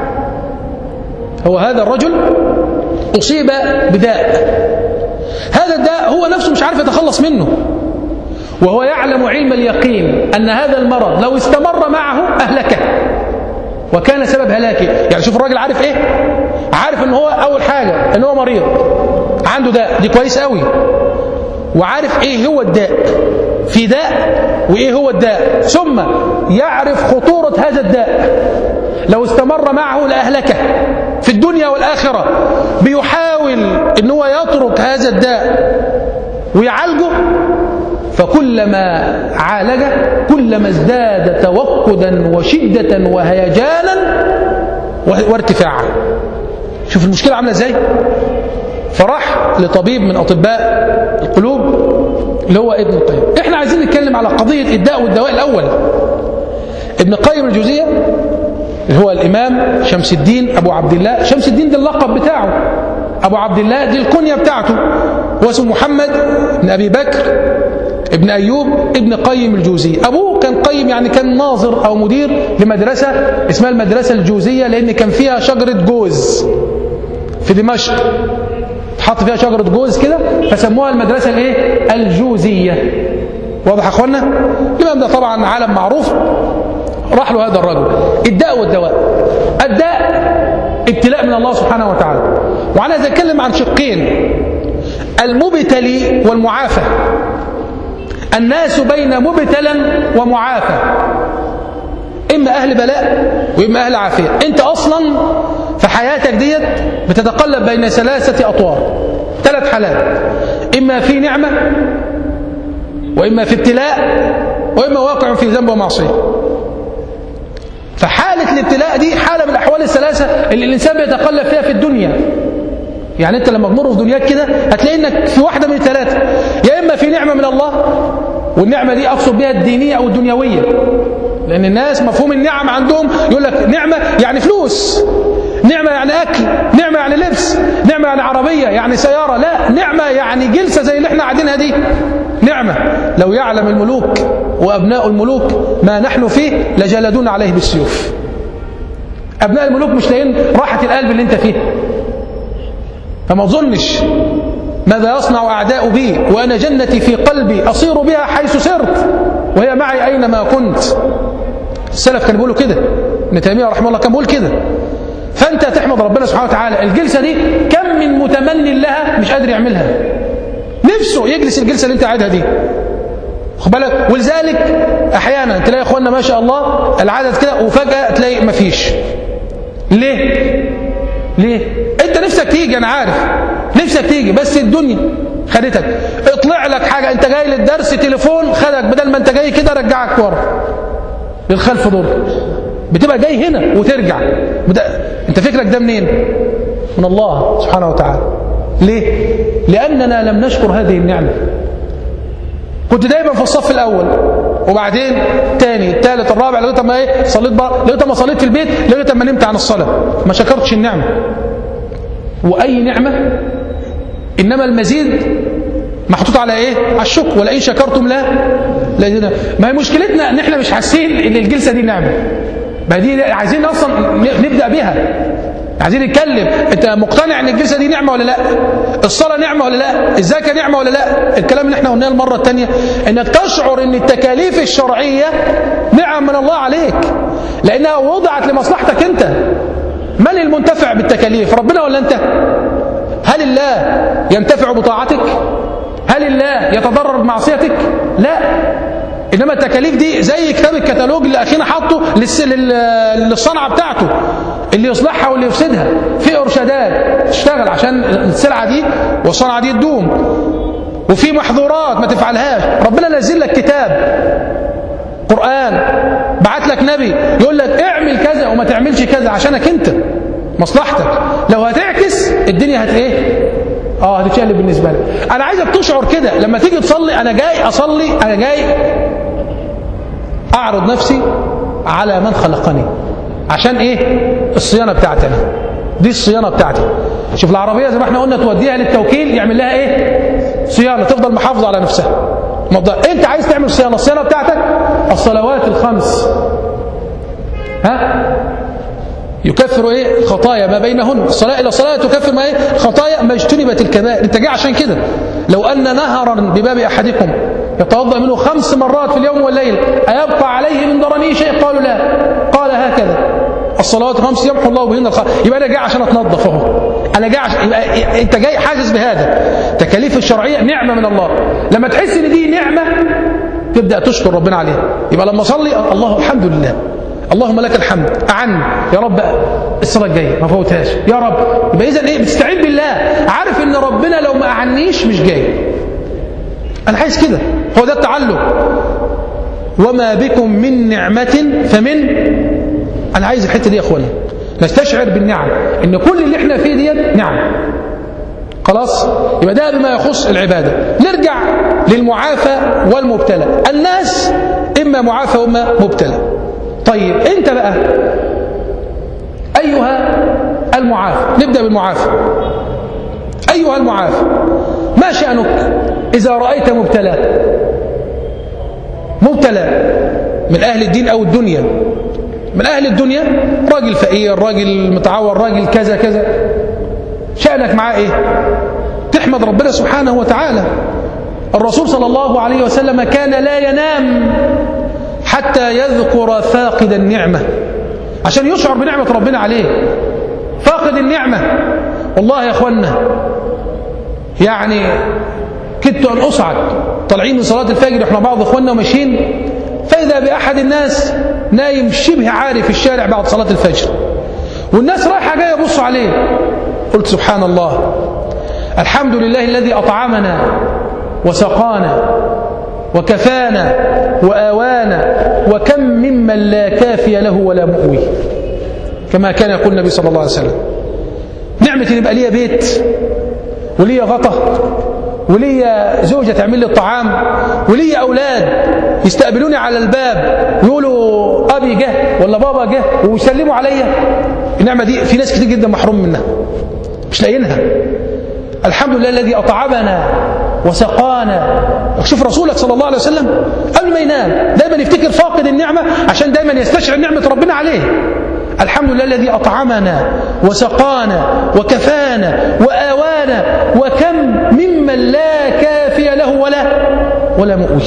Speaker 1: هو هذا الرجل أصيب بداء هذا الداء هو نفسه مش عارف يتخلص منه وهو يعلم علم اليقين أن هذا المرض لو استمر معه أهلكه وكان سبب هلاكه يعني شوف الراجل عارف ايه عارف ان هو اول حاجة ان هو مريض عنده داء دي كويس قوي وعارف ايه هو الداء في داء وايه هو الداء ثم يعرف خطورة هذا الداء لو استمر معه لأهلكه في الدنيا والآخرة بيحاول ان هو يترك هذا الداء ويعالجه فكلما عالجه كلما ازداد توقدا وشدة وهيجانا وارتفاعا شوف المشكلة عاملة ازاي فراح لطبيب من أطباء القلوب اللي هو ابن القيم احنا عايزين نتكلم على قضية الداء والدواء الأول ابن القيم الجوزية اللي هو الإمام شمس الدين أبو عبد الله شمس الدين ده اللقب بتاعه أبو عبد الله دي الكنية بتاعته هو اسمه محمد بن أبي بكر ابن أيوب ابن قيم الجوزي أبوه كان قيم يعني كان ناظر أو مدير لمدرسة اسمها المدرسة الجوزية لأن كان فيها شجرة جوز في دمشق حط فيها شجرة جوز كده فسموها المدرسة الايه الجوزية واضح يا اخوانا الامام ده طبعا عالم معروف راح له هذا الرجل الداء والدواء الداء ابتلاء من الله سبحانه وتعالى وأنا عايز اتكلم عن شقين المبتلي والمعافى الناس بين مبتلا ومعافى إما أهل بلاء وإما أهل عافية أنت أصلا في حياتك ديت بتتقلب بين ثلاثة أطوار ثلاث حالات إما في نعمة وإما في ابتلاء وإما واقع في ذنب ومعصية فحالة الابتلاء دي حالة من الأحوال الثلاثة اللي الإنسان بيتقلب فيها في الدنيا يعني أنت لما تمر في دنياك كده هتلاقي إنك في واحدة من الثلاثة يا إما في نعمة من الله والنعمة دي أقصد بها الدينية أو الدنيوية لأن الناس مفهوم النعم عندهم يقول لك نعمة يعني فلوس نعمة يعني أكل نعمة يعني لبس نعمة يعني عربية يعني سيارة لا نعمة يعني جلسة زي اللي احنا قاعدينها دي نعمة لو يعلم الملوك وأبناء الملوك ما نحن فيه لجلدون عليه بالسيوف أبناء الملوك مش لاقيين راحة القلب اللي انت فيه فما تظنش ماذا يصنع أعداء بي وأنا جنتي في قلبي أصير بها حيث سرت وهي معي أينما كنت السلف كان بيقولوا كده ابن تيمية رحمه الله كان بيقول كده فأنت تحمد ربنا سبحانه وتعالى الجلسة دي كم من متمن لها مش قادر يعملها نفسه يجلس الجلسة اللي انت قاعدها دي خد بالك ولذلك احيانا تلاقي اخواننا ما شاء الله العدد كده وفجأة تلاقي مفيش ليه ليه انت نفسك تيجي انا عارف نفسك تيجي بس الدنيا خدتك اطلع لك حاجة انت جاي للدرس تليفون خدك بدل ما انت جاي كده رجعك ورا للخلف دور بتبقى جاي هنا وترجع انت فكرك ده منين من الله سبحانه وتعالى ليه لأننا لم نشكر هذه النعمة كنت دايما في الصف الأول وبعدين تاني الثالث الرابع لغايه ما ايه صليت بقى لغايه ما صليت في البيت لغايه ما نمت عن الصلاه ما شكرتش النعمه واي نعمه انما المزيد محطوط على ايه على الشكر ولئن شكرتم لا لا ما هي مشكلتنا ان احنا مش حاسين ان الجلسه دي نعمه ما دي عايزين اصلا نبدا بيها عايزين نتكلم انت مقتنع ان الجلسه دي نعمه ولا لا الصلاه نعمه ولا لا الزكاه نعمه ولا لا الكلام اللي احنا قلناه المره الثانيه انك تشعر ان التكاليف الشرعيه نعم من الله عليك لانها وضعت لمصلحتك انت من المنتفع بالتكاليف ربنا ولا أنت هل الله ينتفع بطاعتك هل الله يتضرر بمعصيتك لا إنما التكاليف دي زي كتاب الكتالوج اللي أخينا حاطه للصنعة بتاعته اللي يصلحها واللي يفسدها في إرشادات تشتغل عشان السلعة دي والصنعة دي تدوم وفي محظورات ما تفعلهاش ربنا نزل لك كتاب قرآن بعت لك نبي يقول لك اعمل كذا وما تعملش كذا عشانك انت مصلحتك لو هتعكس الدنيا هت ايه اه هتتشقلب بالنسبه لك انا عايزك تشعر كده لما تيجي تصلي انا جاي اصلي انا جاي اعرض نفسي على من خلقني عشان ايه الصيانه بتاعتنا دي الصيانه بتاعتي شوف العربيه زي ما احنا قلنا توديها للتوكيل يعمل لها ايه صيانه تفضل محافظه على نفسها موضوع. انت عايز تعمل صيانه الصيانه بتاعتك الصلوات الخمس ها يكفر ايه الخطايا ما بينهن الصلاه الى الصلاه تكفر ما ايه الخطايا ما اجتنبت الكبائر انت جاي عشان كده لو ان نهرا بباب احدكم يتوضا منه خمس مرات في اليوم والليل ايبقى عليه من درنه شيء قالوا لا قال هكذا الصلوات الخمس يمحو الله بهن الخ... يبقى انا جاي عشان اتنظف اهو انا جاي عشان يبقى انت جاي حاسس بهذا تكاليف الشرعيه نعمه من الله لما تحس ان دي نعمه تبدا تشكر ربنا عليها يبقى لما اصلي الله الحمد لله اللهم لك الحمد أعن يا رب الصلاة الجاية ما فوتهاش يا رب يبقى إذا إيه بتستعين بالله عارف إن ربنا لو ما أعنيش مش جاي أنا عايز كده هو ده التعلق وما بكم من نعمة فمن أنا عايز الحتة دي يا أخوانا نستشعر بالنعم إن كل اللي احنا فيه ديت نعم خلاص يبقى ده بما يخص العبادة نرجع للمعافى والمبتلى الناس إما معافى وإما مبتلى طيب انت بقى ايها المعافى نبدا بالمعافى ايها المعافى ما شانك اذا رايت مبتلى مبتلى من اهل الدين او الدنيا من اهل الدنيا راجل فقير راجل متعور راجل كذا كذا شانك معاه ايه تحمد ربنا سبحانه وتعالى الرسول صلى الله عليه وسلم كان لا ينام حتى يذكر فاقد النعمة عشان يشعر بنعمة ربنا عليه فاقد النعمة والله يا أخوانا يعني كدت أن أصعد طالعين من صلاة الفجر احنا بعض أخوانا وماشيين فإذا بأحد الناس نايم شبه عاري في الشارع بعد صلاة الفجر والناس رايحة جاية يبصوا عليه قلت سبحان الله الحمد لله الذي أطعمنا وسقانا وكفانا وآوانا وكم ممن لا كافي له ولا مؤوي كما كان يقول النبي صلى الله عليه وسلم نعمة ان يبقى ليا بيت وليا غطا وليا زوجة تعمل لي الطعام وليا أولاد يستقبلوني على الباب ويقولوا أبي جه ولا بابا جه ويسلموا عليا النعمة دي في ناس كتير جدا محروم منها مش لاقيينها الحمد لله الذي أطعمنا وسقانا شوف رسولك صلى الله عليه وسلم قبل ما ينام دايما يفتكر فاقد النعمة عشان دايما يستشعر نعمة ربنا عليه الحمد لله الذي أطعمنا وسقانا وكفانا وآوانا وكم ممن لا كافي له ولا ولا مؤوي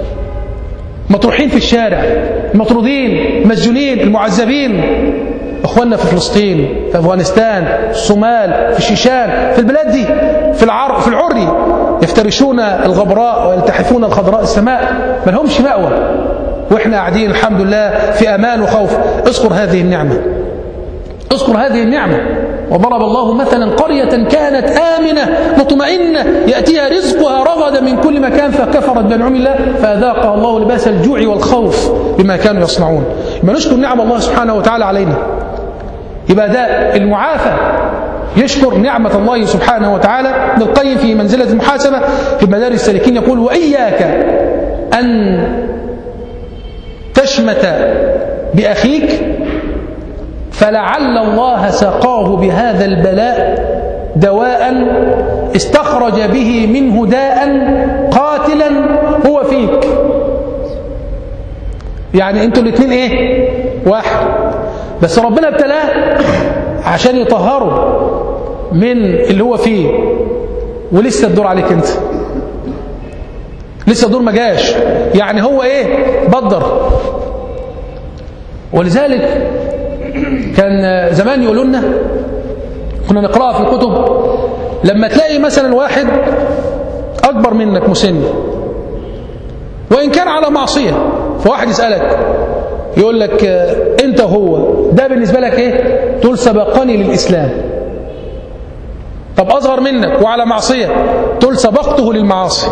Speaker 1: مطروحين في الشارع مطرودين مسجونين المعذبين اخواننا في فلسطين في افغانستان في الصومال في الشيشان في البلاد دي في العر في العري يفترشون الغبراء ويلتحفون الخضراء السماء ما لهمش مأوى واحنا قاعدين الحمد لله في امان وخوف اذكر هذه النعمه اذكر هذه النعمه وضرب الله مثلا قرية كانت آمنة مطمئنة يأتيها رزقها رغدا من كل مكان فكفرت بأنعم الله فأذاقها الله لباس الجوع والخوف بما كانوا يصنعون يبقى نشكر نعم الله سبحانه وتعالى علينا يبقى ده المعافى يشكر نعمة الله سبحانه وتعالى ابن القيم في منزلة المحاسبة في مدارس السالكين يقول وإياك أن تشمت بأخيك فلعل الله سقاه بهذا البلاء دواء استخرج به منه داء قاتلا هو فيك يعني انتوا الاثنين ايه واحد بس ربنا ابتلاه عشان يطهره من اللي هو فيه ولسه الدور عليك انت لسه الدور ما جاش يعني هو ايه بدر ولذلك كان زمان يقولوا لنا كنا نقرأها في الكتب لما تلاقي مثلا واحد أكبر منك مسن وإن كان على معصية فواحد يسألك يقول لك أنت هو ده بالنسبة لك إيه تقول سبقني للإسلام طب أصغر منك وعلى معصية تقول سبقته للمعاصي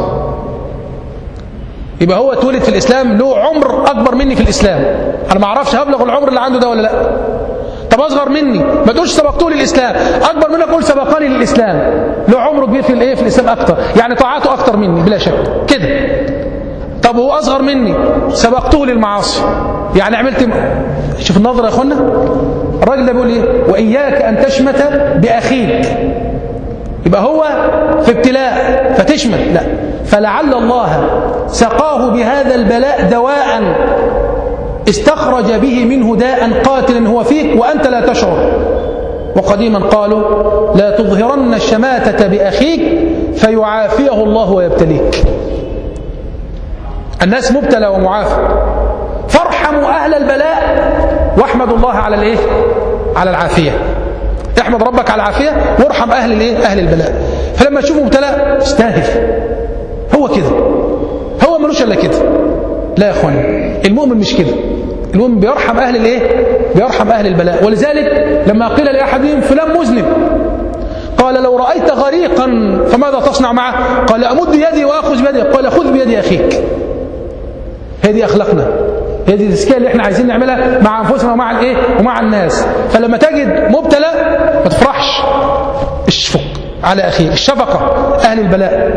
Speaker 1: يبقى هو اتولد في الإسلام له عمر أكبر مني في الإسلام أنا ما أعرفش هبلغ العمر اللي عنده ده ولا لا طب أصغر مني ما تقولش سبقته للإسلام أكبر منك قول سبقني للإسلام له عمره كبير في الإيه في الإسلام أكتر يعني طاعته أكتر مني بلا شك كده طب هو أصغر مني سبقته للمعاصي يعني عملت شوف النظرة يا أخوانا الراجل ده بيقول إيه وإياك أن تشمت بأخيك يبقى هو في ابتلاء فتشمت لا فلعل الله سقاه بهذا البلاء دواء استخرج به منه داء قاتلا هو فيك وأنت لا تشعر وقديما قالوا لا تظهرن الشماتة بأخيك فيعافيه الله ويبتليك الناس مبتلى ومعافى فارحموا أهل البلاء واحمدوا الله على الايه على العافية احمد ربك على العافية وارحم أهل الايه أهل البلاء فلما تشوفوا مبتلى استاهل هو كده هو ملوش الا كده لا يا اخوان المؤمن مش كده المؤمن بيرحم أهل الايه بيرحم أهل البلاء ولذلك لما قيل لأحدهم فلان مذنب قال لو رأيت غريقا فماذا تصنع معه قال أمد يدي وأخذ بيدي قال خذ بيد أخيك هذه أخلاقنا هي دي التزكيه اللي احنا عايزين نعملها مع انفسنا ومع الايه ومع الناس فلما تجد مبتلى ما تفرحش اشفق على اخيك الشفقه اهل البلاء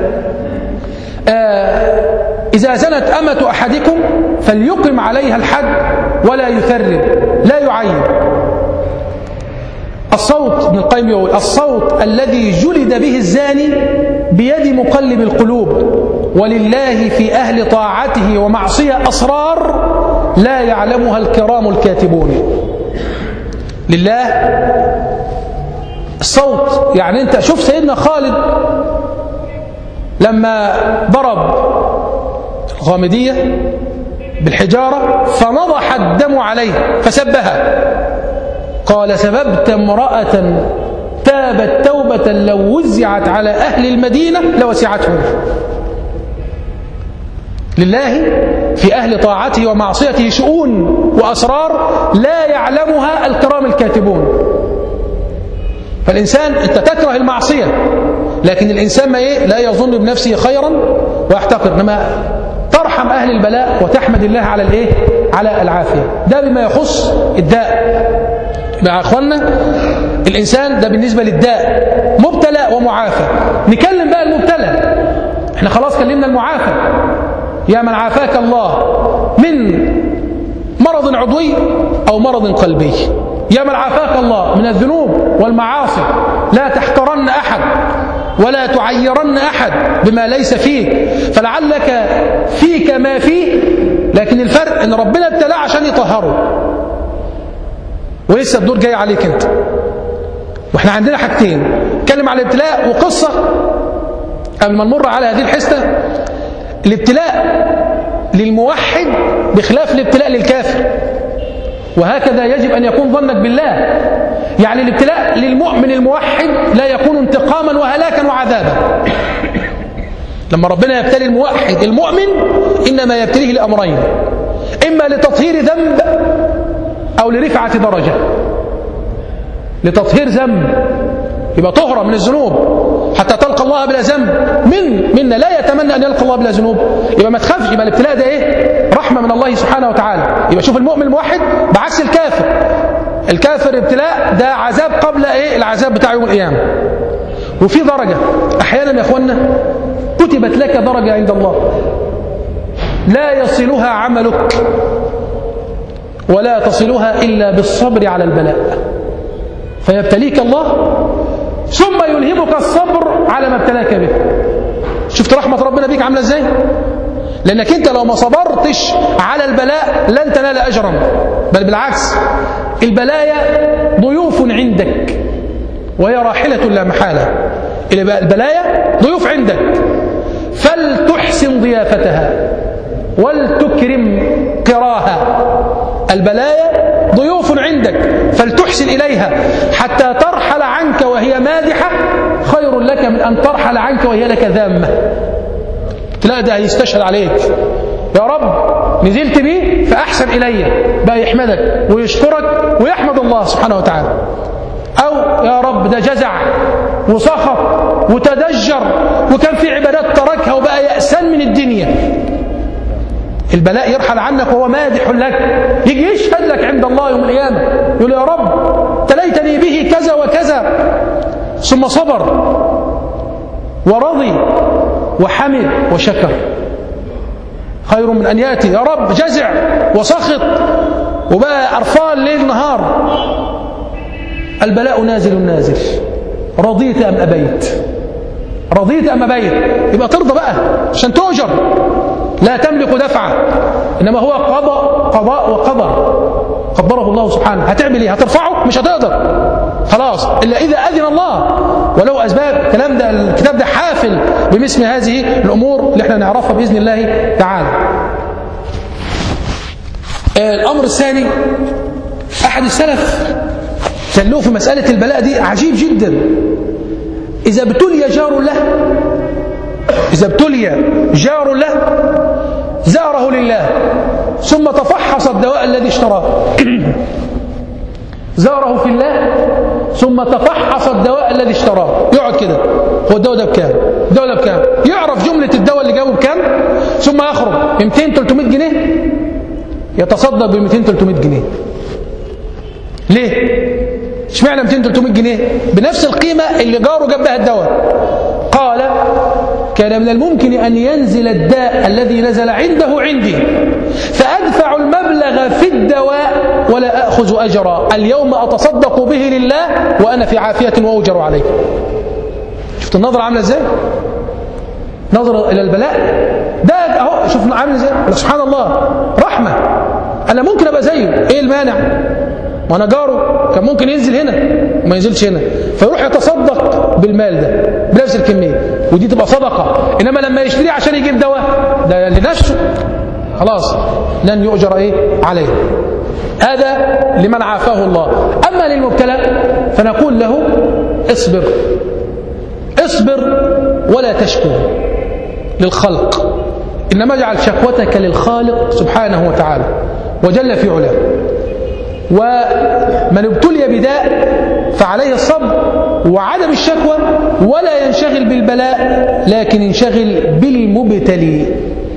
Speaker 1: آه اذا زنت امه احدكم فليقم عليها الحد ولا يثرب لا يعين الصوت ابن القيم يقول الصوت الذي جلد به الزاني بيد مقلب القلوب ولله في أهل طاعته ومعصية أسرار لا يعلمها الكرام الكاتبون لله الصوت يعني انت شوف سيدنا خالد لما ضرب الغامدية بالحجارة فنضح الدم عليه فسبها قال سببت امرأة تابت توبة لو وزعت على أهل المدينة لوسعتهم لله في أهل طاعته ومعصيته شؤون وأسرار لا يعلمها الكرام الكاتبون فالإنسان أنت تكره المعصية لكن الإنسان ما إيه لا يظن بنفسه خيرا ويحتقر إنما ترحم أهل البلاء وتحمد الله على الإيه على العافية ده بما يخص الداء مع أخوانا الإنسان ده بالنسبة للداء مبتلى ومعافى نكلم بقى المبتلى احنا خلاص كلمنا المعافى يا من عافاك الله من مرض عضوي أو مرض قلبي يا من عافاك الله من الذنوب والمعاصي لا تحقرن أحد ولا تعيرن أحد بما ليس فيك فلعلك فيك ما فيه لكن الفرق ان ربنا ابتلاه عشان يطهره ولسه الدور جاي عليك انت واحنا عندنا حاجتين نتكلم على الابتلاء وقصة قبل ما نمر على هذه الحسة الابتلاء للموحد بخلاف الابتلاء للكافر وهكذا يجب أن يكون ظنك بالله يعني الابتلاء للمؤمن الموحد لا يكون انتقاما وهلاكا وعذابا لما ربنا يبتلي الموحد المؤمن إنما يبتليه لأمرين إما لتطهير ذنب أو لرفعة درجة لتطهير ذنب يبقى طهرة من الذنوب حتى تلقى الله بلا ذنب من منا لا يتمنى أن يلقى الله بلا ذنوب يبقى ما تخافش يبقى الابتلاء ده إيه رحمة من الله سبحانه وتعالى يبقى شوف المؤمن الموحد بعكس الكافر الكافر ابتلاء ده عذاب قبل إيه العذاب بتاع يوم القيامة وفي درجة أحيانا يا أخوانا كتبت لك درجة عند الله لا يصلها عملك ولا تصلها إلا بالصبر على البلاء فيبتليك الله ثم يلهمك الصبر على ما ابتلاك به شفت رحمة ربنا بيك عاملة ازاي لأنك أنت لو ما صبرتش على البلاء لن تنال أجرا بل بالعكس البلايا ضيوف عندك وهي راحلة لا محالة البلايا ضيوف عندك فلتحسن ضيافتها ولتكرم قراها البلايا ضيوف عندك فلتحسن إليها حتى ترحل عنك وهي مادحة خير لك من أن ترحل عنك وهي لك ذامة تلاقي ده يستشهد عليك يا رب نزلت بيه فأحسن إلي بقى يحمدك ويشكرك ويحمد الله سبحانه وتعالى أو يا رب ده جزع وسخط وتدجر وكان في عبادات تركها وبقى يأسان من الدنيا البلاء يرحل عنك وهو مادح لك يجي يشهد لك عند الله يوم القيامة يقول يا رب تليتني به كذا وكذا ثم صبر ورضي وحمد وشكر خير من أن يأتي يا رب جزع وسخط وبقى أرفال ليل نهار البلاء نازل نازل رضيت أم أبيت رضيت أم أبيت يبقى ترضى بقى عشان تؤجر لا تملك دفعة إنما هو قضاء قضاء وقدر قدره الله سبحانه هتعمل ايه هترفعه مش هتقدر خلاص إلا إذا أذن الله ولو أسباب الكلام ده الكتاب ده حافل بمثل هذه الأمور اللي احنا نعرفها بإذن الله تعالى الأمر الثاني أحد السلف كان له في مسألة البلاء دي عجيب جدا إذا ابتلي جار له إذا ابتلي جار له زاره لله ثم تفحص الدواء الذي اشتراه زاره في الله ثم تفحص الدواء الذي اشتراه يقعد كده هو الدواء ده بكام الدواء ده بكام يعرف جملة الدواء اللي جابه بكام ثم يخرج ب 200 300 جنيه يتصدق ب 200 300 جنيه ليه اشمعنى 200 300 جنيه بنفس القيمة اللي جاره جاب بها الدواء قال كان من الممكن أن ينزل الداء الذي نزل عنده عندي فأدفع المبلغ في الدواء ولا أخذ أجرا اليوم أتصدق به لله وأنا في عافية وأوجر عليه شفت النظرة عاملة ازاي نظرة إلى البلاء ده أهو شوف عامل ازاي سبحان الله رحمة أنا ممكن أبقى زيه إيه المانع وانا جاره كان ممكن ينزل هنا وما ينزلش هنا فيروح يتصدق بالمال ده بنفس الكميه ودي تبقى صدقه انما لما يشتريه عشان يجيب دواء ده لنفسه خلاص لن يؤجر ايه عليه هذا لمن عافاه الله اما للمبتلى فنقول له اصبر اصبر ولا تشكو للخلق انما اجعل شكوتك للخالق سبحانه وتعالى وجل في علاه ومن ابتلي بداء فعليه الصبر وعدم الشكوى ولا ينشغل بالبلاء لكن ينشغل بالمبتلي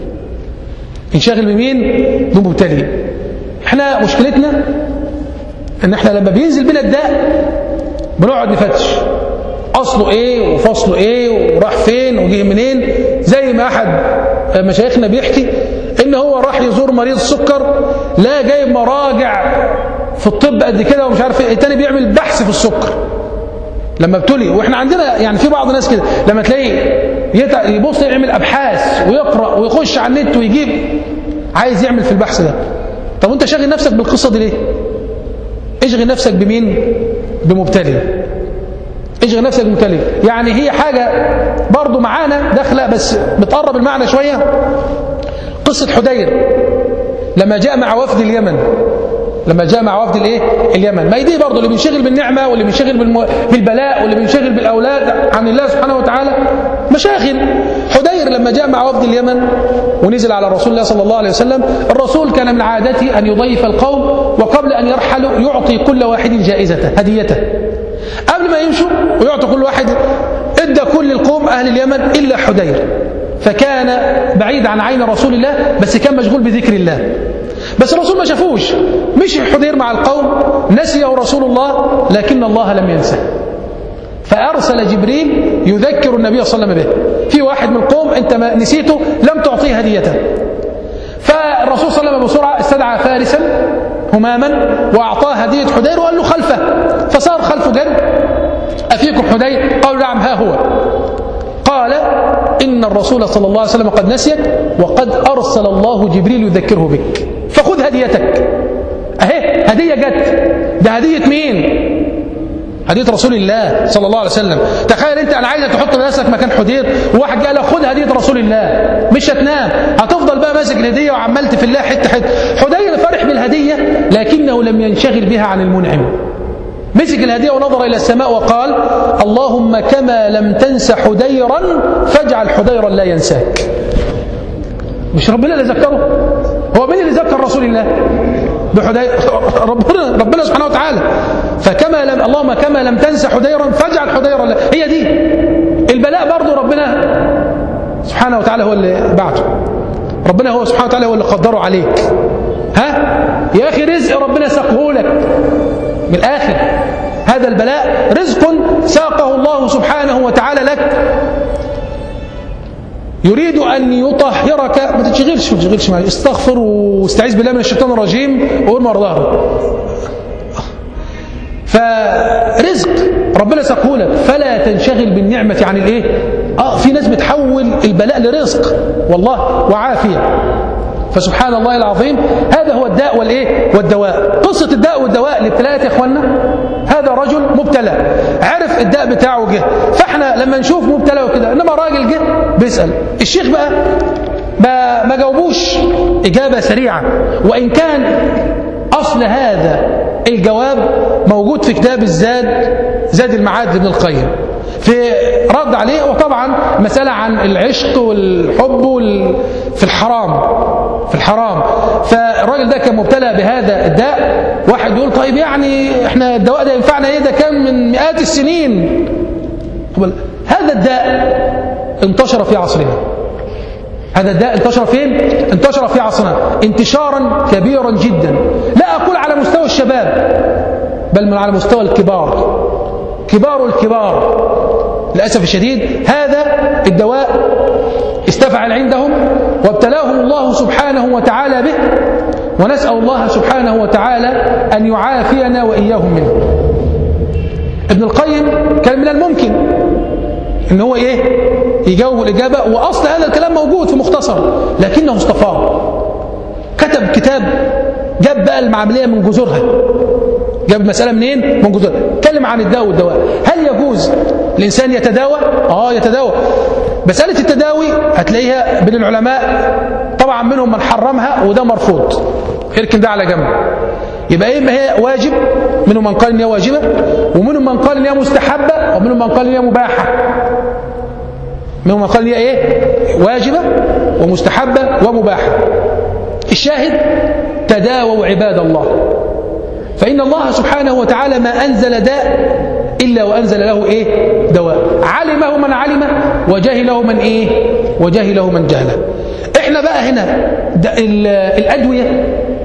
Speaker 1: ينشغل بمين؟ بمبتلي احنا مشكلتنا ان احنا لما بينزل بنا الداء بنقعد نفتش اصله ايه وفصله ايه وراح فين وجه منين زي ما احد مشايخنا بيحكي ان هو راح يزور مريض السكر لا جايب مراجع في الطب قد كده ومش عارف ايه التاني بيعمل بحث في السكر لما ابتلي واحنا عندنا يعني في بعض الناس كده لما تلاقيه يبص يعمل ابحاث ويقرا ويخش على النت ويجيب عايز يعمل في البحث ده طب وانت شاغل نفسك بالقصه دي ليه اشغل نفسك بمين بمبتلي اشغل نفسك بمبتلي يعني هي حاجه برضو معانا داخله بس بتقرب المعنى شويه قصه حدير لما جاء مع وفد اليمن لما جاء مع وفد الايه اليمن ما دي برضه اللي بينشغل بالنعمه واللي بينشغل بالم... بالبلاء واللي بينشغل بالاولاد عن الله سبحانه وتعالى مشاغل حدير لما جاء مع وفد اليمن ونزل على رسول الله صلى الله عليه وسلم الرسول كان من عادته ان يضيف القوم وقبل ان يرحلوا يعطي كل واحد جائزته هديته قبل ما يمشوا ويعطي كل واحد ادى كل القوم اهل اليمن الا حدير فكان بعيد عن عين رسول الله بس كان مشغول بذكر الله بس الرسول ما شافوش مشي حدير مع القوم نسيه رسول الله لكن الله لم ينسه فأرسل جبريل يذكر النبي صلى الله عليه وسلم به في واحد من القوم أنت ما نسيته لم تعطيه هديته فالرسول صلى الله عليه وسلم بسرعة استدعى فارسا هماما وأعطاه هدية حدير وقال له خلفه فصار خلفه جد أفيكم حدير قالوا نعم ها هو قال إن الرسول صلى الله عليه وسلم قد نسيك وقد أرسل الله جبريل يذكره بك فخذ هديتك أهي هدية جت ده هدية مين هدية رسول الله صلى الله عليه وسلم تخيل انت انا عايزك تحط نفسك مكان حدير وواحد قال لك خد هدية رسول الله مش هتنام هتفضل بقى ماسك الهدية وعمال تفلها حتة حتة حدير فرح بالهدية لكنه لم ينشغل بها عن المنعم مسك الهدية ونظر إلى السماء وقال اللهم كما لم تنس حديرا فاجعل حديرا لا ينساك مش ربنا اللي ذكره هو مين اللي ذكر رسول الله بحدير ربنا ربنا سبحانه وتعالى فكما لم اللهم كما لم تنس حديرا فاجعل حديرا لا هي دي البلاء برضه ربنا سبحانه وتعالى هو اللي بعته ربنا هو سبحانه وتعالى هو اللي قدره عليك ها يا اخي رزق ربنا ساقه لك من الآخر هذا البلاء رزق ساقه الله سبحانه وتعالى لك يريد أن يطهرك ما تشغلش ما تشغلش معي استغفر واستعيذ بالله من الشيطان الرجيم وقول مر ظهره فرزق ربنا ساقه لك فلا تنشغل بالنعمة عن الايه اه في ناس بتحول البلاء لرزق والله وعافية فسبحان الله العظيم هذا هو الداء والايه والدواء قصة الداء والدواء الابتلاءات يا اخوانا هذا رجل مبتلى عرف الداء بتاعه جه فاحنا لما نشوف مبتلى وكده انما راجل جه بيسأل الشيخ بقى ما, ما جاوبوش إجابة سريعة وإن كان أصل هذا الجواب موجود في كتاب الزاد زاد المعاد ابن القيم في رد عليه وطبعا مسألة عن العشق والحب وال... في الحرام في الحرام فالراجل ده كان مبتلى بهذا الداء واحد يقول طيب يعني احنا الدواء ده ينفعنا ايه ده كان من مئات السنين هذا الداء انتشر في عصرنا هذا الداء انتشر فين؟ انتشر في عصرنا انتشارا كبيرا جدا لا أقول على مستوى الشباب بل من على مستوى الكبار كبار الكبار للأسف الشديد هذا الدواء استفعل عندهم وابتلاهم الله سبحانه وتعالى به ونسأل الله سبحانه وتعالى أن يعافينا وإياهم منه ابن القيم كان من الممكن ان هو ايه يجاوب الإجابة وأصل هذا الكلام موجود في مختصر لكنه اصطفاه كتب كتاب جاب بقى المعاملية من جذورها جاب المسألة منين؟ من جذورها اتكلم عن الدواء والدواء هل يجوز الإنسان يتداوى؟ آه يتداوى مسألة التداوي هتلاقيها بين العلماء طبعا منهم من حرمها وده مرفوض اركن ده على جنب يبقى ايه ما هي واجب منهم من قال ان هي واجبه ومنهم من قال ان هي مستحبه ومنهم من قال ان هي مباحه منهم من قال ان هي ايه واجبه ومستحبه ومباحه الشاهد تداووا عباد الله فإن الله سبحانه وتعالى ما أنزل داء إلا وأنزل له إيه دواء علمه من علم وجهله من إيه وجهله من جهله إحنا بقى هنا الأدوية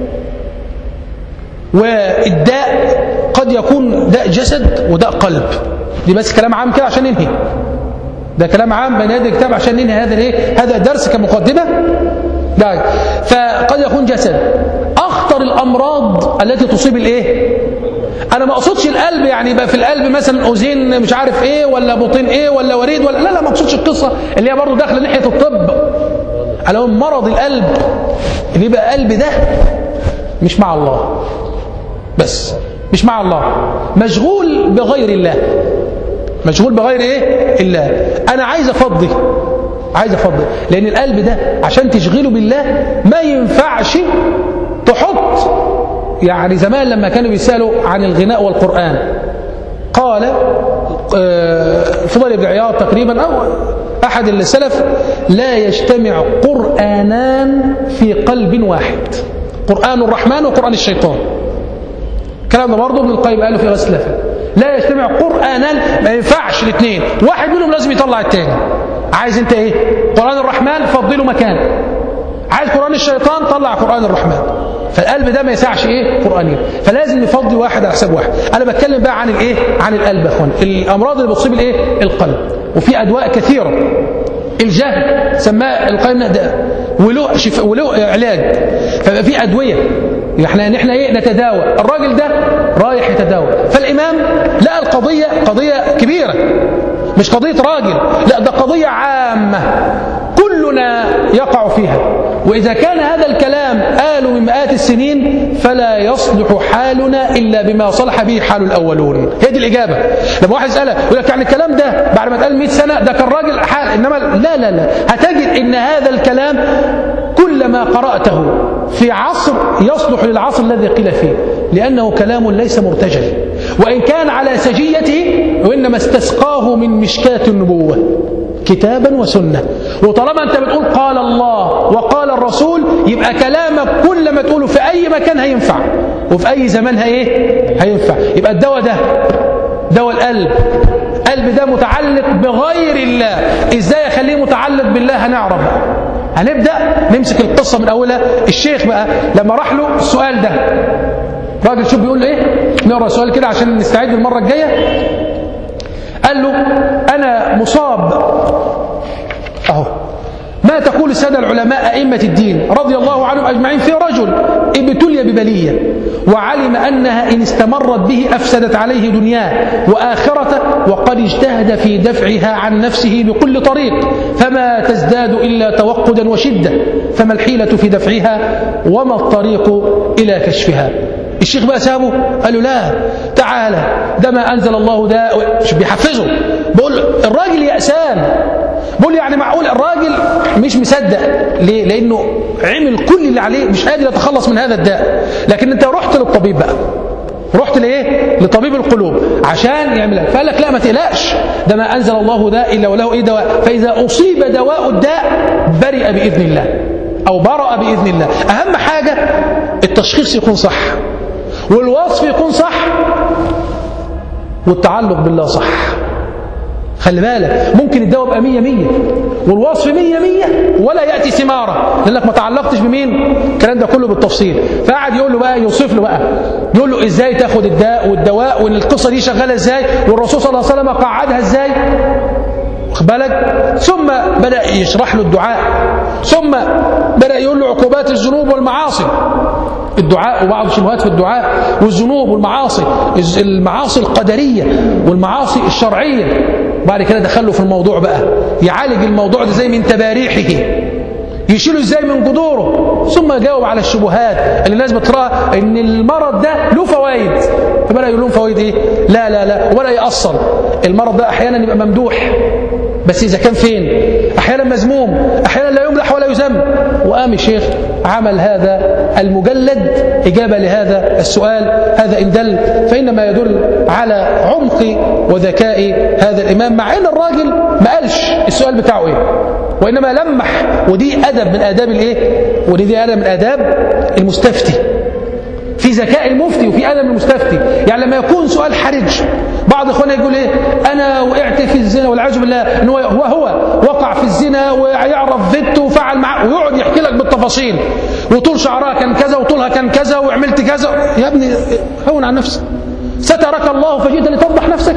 Speaker 1: والداء قد يكون داء جسد وداء قلب دي بس كلام عام كده عشان ننهي ده كلام عام بين يدي الكتاب عشان ننهي هذا الايه هذا الدرس كمقدمه ده فقد يكون جسد اخطر الامراض التي تصيب الايه انا ما اقصدش القلب يعني يبقى في القلب مثلا اذين مش عارف ايه ولا بطين ايه ولا وريد ولا لا لا ما اقصدش القصه اللي هي برضه داخله ناحيه الطب على مرض القلب اللي يبقى قلب ده مش مع الله بس مش مع الله مشغول بغير الله مشغول بغير ايه الله انا عايز افضي عايز افضي لان القلب ده عشان تشغله بالله ما ينفعش تحط يعني زمان لما كانوا بيسالوا عن الغناء والقران قال الفضل بن عياض تقريبا او احد السلف لا يجتمع قرانان في قلب واحد قران الرحمن وقران الشيطان الكلام ده برضه ابن القيم قاله في غسل لا يجتمع قرآنان ما ينفعش الاثنين واحد منهم لازم يطلع الثاني عايز انت ايه قرآن الرحمن فضله مكان عايز قرآن الشيطان طلع قرآن الرحمن فالقلب ده ما يسعش ايه قرآنين فلازم يفضي واحد على حساب واحد انا بتكلم بقى عن الايه عن القلب يا اخوان الامراض اللي بتصيب الايه القلب وفي ادواء كثيره الجهل سماه القيم ده وله شفاء وله علاج فبقى في ادويه احنا نحن ايه نتداوى الراجل ده رايح يتداوى فالامام لقى القضيه قضيه كبيره مش قضيه راجل لا ده قضيه عامه كلنا يقع فيها وإذا كان هذا الكلام آل من مئات السنين فلا يصلح حالنا إلا بما صلح به حال الأولون هي دي الإجابة لما واحد يسألها يقول لك يعني الكلام ده بعد ما اتقال 100 سنة ده كان راجل حال إنما لا لا لا هتجد إن هذا الكلام كلما قرأته في عصر يصلح للعصر الذي قيل فيه لأنه كلام ليس مرتجل وإن كان على سجيته وإنما استسقاه من مشكاة النبوة كتابا وسنة وطالما أنت بتقول قال الله وقال الرسول يبقى كلامك كل ما تقوله في أي مكان هينفع وفي أي زمان هي هينفع يبقى الدواء ده دواء القلب قلب ده متعلق بغير الله ازاي اخليه متعلق بالله هنعرف بقى هنبدأ نمسك القصة من أولها الشيخ بقى لما راح له السؤال ده راجل شوف بيقول له ايه نقرا السؤال كده عشان نستعد المرة الجاية قال له أنا مصاب أهو ما تقول السادة العلماء أئمة الدين رضي الله عنهم أجمعين في رجل ابتلي ببلية وعلم أنها إن استمرت به أفسدت عليه دنياه وآخرته وقد اجتهد في دفعها عن نفسه بكل طريق فما تزداد إلا توقدا وشدة فما الحيلة في دفعها وما الطريق إلى كشفها الشيخ بقى سابه قال له لا تعالى ده ما أنزل الله ده مش بيحفزه بقول الراجل يأسان بقول يعني معقول الراجل مش مصدق ليه لأنه عمل كل اللي عليه مش قادر يتخلص من هذا الداء لكن انت رحت للطبيب بقى رحت لايه لطبيب القلوب عشان يعمل فقال لك لا ما تقلقش ده ما انزل الله داء الا وله ايه دواء فاذا اصيب دواء الداء برئ باذن الله او برأ باذن الله اهم حاجه التشخيص يكون صح والوصف يكون صح والتعلق بالله صح خلي بالك ممكن الدواء يبقى 100 100 والوصف 100 100 ولا ياتي ثماره لانك ما تعلقتش بمين الكلام ده كله بالتفصيل فقعد يقول له بقى يوصف له بقى يقول له ازاي تاخد الداء والدواء والقصه دي شغاله ازاي والرسول صلى الله عليه وسلم قعدها ازاي واخد بالك ثم بدا يشرح له الدعاء ثم بدا يقول له عقوبات الذنوب والمعاصي الدعاء وبعض الشبهات في الدعاء والذنوب والمعاصي المعاصي القدرية والمعاصي الشرعية بعد كده دخله في الموضوع بقى يعالج الموضوع ده زي من تباريحه يشيله ازاي من جذوره ثم جاوب على الشبهات اللي الناس بتراها ان المرض ده له فوائد فبدا يقول لهم فوائد ايه لا لا لا ولا يأصل المرض ده احيانا يبقى ممدوح بس إذا كان فين أحيانا مذموم أحيانا لا يمدح ولا يذم وقام الشيخ عمل هذا المجلد إجابة لهذا السؤال هذا إن دل فإنما يدل على عمق وذكاء هذا الإمام مع أن الراجل ما قالش السؤال بتاعه إيه وإنما لمح ودي أدب من آداب الإيه ودي دي أدب من آداب المستفتي في ذكاء المفتي وفي أدب المستفتي يعني لما يكون سؤال حرج بعض اخواننا يقول ايه انا وقعت في الزنا والعياذ بالله ان هو هو وقع في الزنا ويعرف بنته وفعل معاه ويقعد يحكي لك بالتفاصيل وطول شعرها كان كذا وطولها كان كذا وعملت كذا يا ابني هون عن نفسك سترك الله فجئت لتفضح نفسك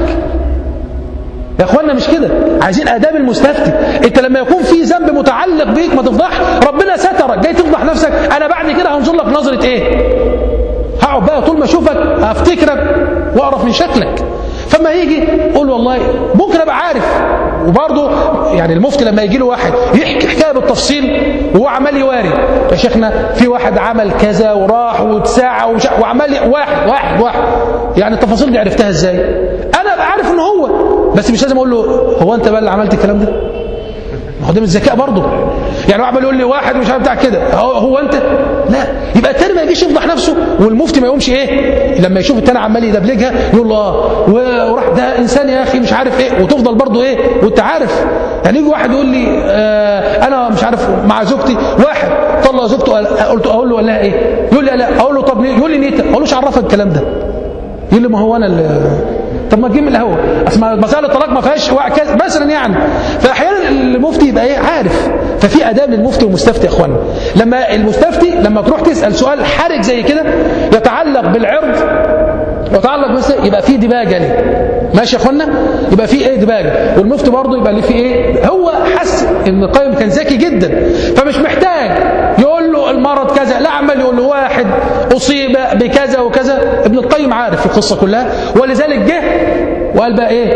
Speaker 1: يا اخوانا مش كده عايزين اداب المستفتي انت لما يكون في ذنب متعلق بيك ما تفضحش ربنا سترك جاي تفضح نفسك انا بعد كده هنظر لك نظره ايه هقعد بقى طول ما اشوفك افتكرك واعرف من شكلك فما يجي قول والله ممكن ابقى عارف وبرضه يعني المفتي لما يجي له واحد يحكي حكايه بالتفصيل وهو عمال يواري يا شيخنا في واحد عمل كذا وراح واتساعة وعمال واحد واحد واحد يعني التفاصيل دي عرفتها ازاي؟ انا ابقى عارف ان هو بس مش لازم اقول له هو انت بقى اللي عملت الكلام ده؟ ما هو ده من الذكاء برضه يعني عمال يقول لي واحد مش عارف بتاع كده هو, هو انت لا يبقى التاني ما يجيش يفضح نفسه والمفتي ما يقومش ايه لما يشوف التاني عمال يدبلجها يقول له اه وراح ده انسان يا اخي مش عارف ايه وتفضل برضه ايه وانت عارف يعني يجي واحد يقول لي آه انا مش عارف مع زوجتي واحد طلع زوجته قلت اقول له لها ايه يقول لي لا اقول له طب يقول لي نيتك اقول له مش عرفك الكلام ده يقول لي ما هو انا اللي طب ما تجيب من الهوا اسمع مسائل الطلاق ما فيهاش مثلا يعني فاحيانا المفتي يبقى ايه عارف ففي اداب للمفتي والمستفتي يا اخوانا لما المستفتي لما تروح تسال سؤال حرج زي كده يتعلق بالعرض يتعلق بس يبقى في دباجه ليه ماشي يا اخوانا يبقى في ايه دباجه والمفتي برضه يبقى اللي فيه ايه هو حس ان القيم كان ذكي جدا فمش محتاج يقول له المرض كذا لا عمال يقول له واحد اصيب بكذا وكذا ابن القيم عارف القصه كلها ولذلك جه وقال بقى ايه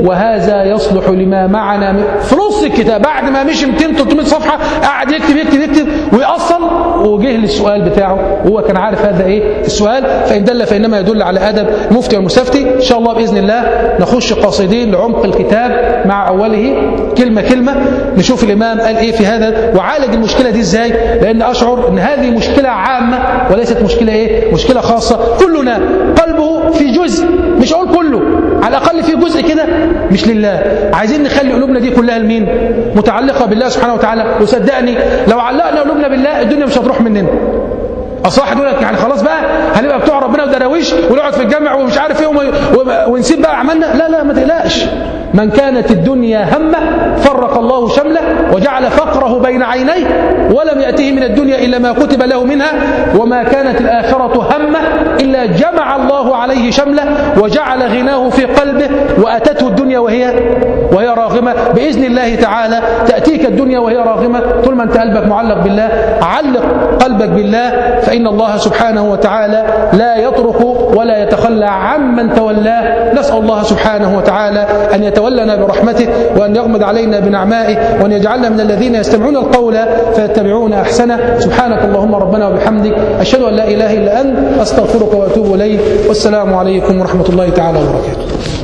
Speaker 1: وهذا يصلح لما معنا في نص الكتاب بعد ما مشي 200 300 صفحة قعد يكتب يكتب يكتب ويأصل وجه للسؤال بتاعه وهو كان عارف هذا ايه السؤال فإن دل فإنما يدل على أدب المفتي والمستفتي إن شاء الله بإذن الله نخش قاصدين لعمق الكتاب مع أوله كلمة كلمة نشوف الإمام قال إيه في هذا وعالج المشكلة دي إزاي لأن أشعر أن هذه مشكلة عامة وليست مشكلة إيه مشكلة خاصة كلنا قلبه في جزء مش أقول كله على الأقل في جزء كده مش لله عايزين نخلي قلوبنا دي كلها لمين متعلقة بالله سبحانه وتعالى وصدقني لو علقنا قلوبنا بالله الدنيا مش هتروح مننا اصح دول يعني خلاص بقى هنبقى بتوع ربنا ودراويش ونقعد في الجامع ومش عارف ايه ونسيب بقى اعمالنا لا لا ما تقلقش من كانت الدنيا همه فرق الله شمله وجعل فقره بين عينيه ولم يأته من الدنيا إلا ما كتب له منها وما كانت الآخرة همه إلا جمع الله عليه شمله وجعل غناه في قلبه وأتته الدنيا وهي وهي راغمة بإذن الله تعالى تأتيك الدنيا وهي راغمة طول ما أنت قلبك معلق بالله علق قلبك بالله فإن الله سبحانه وتعالى لا يترك ولا يتخلى عمن تولاه نسأل الله سبحانه وتعالى أن يتولنا برحمته وأن يغمد علينا بنعمائه وأن يجعلنا من الذين يستمعون القول فيتبعون أحسنه سبحانك اللهم ربنا وبحمدك أشهد أن لا إله إلا أنت أستغفرك وأتوب إليك والسلام عليكم ورحمة الله تعالى وبركاته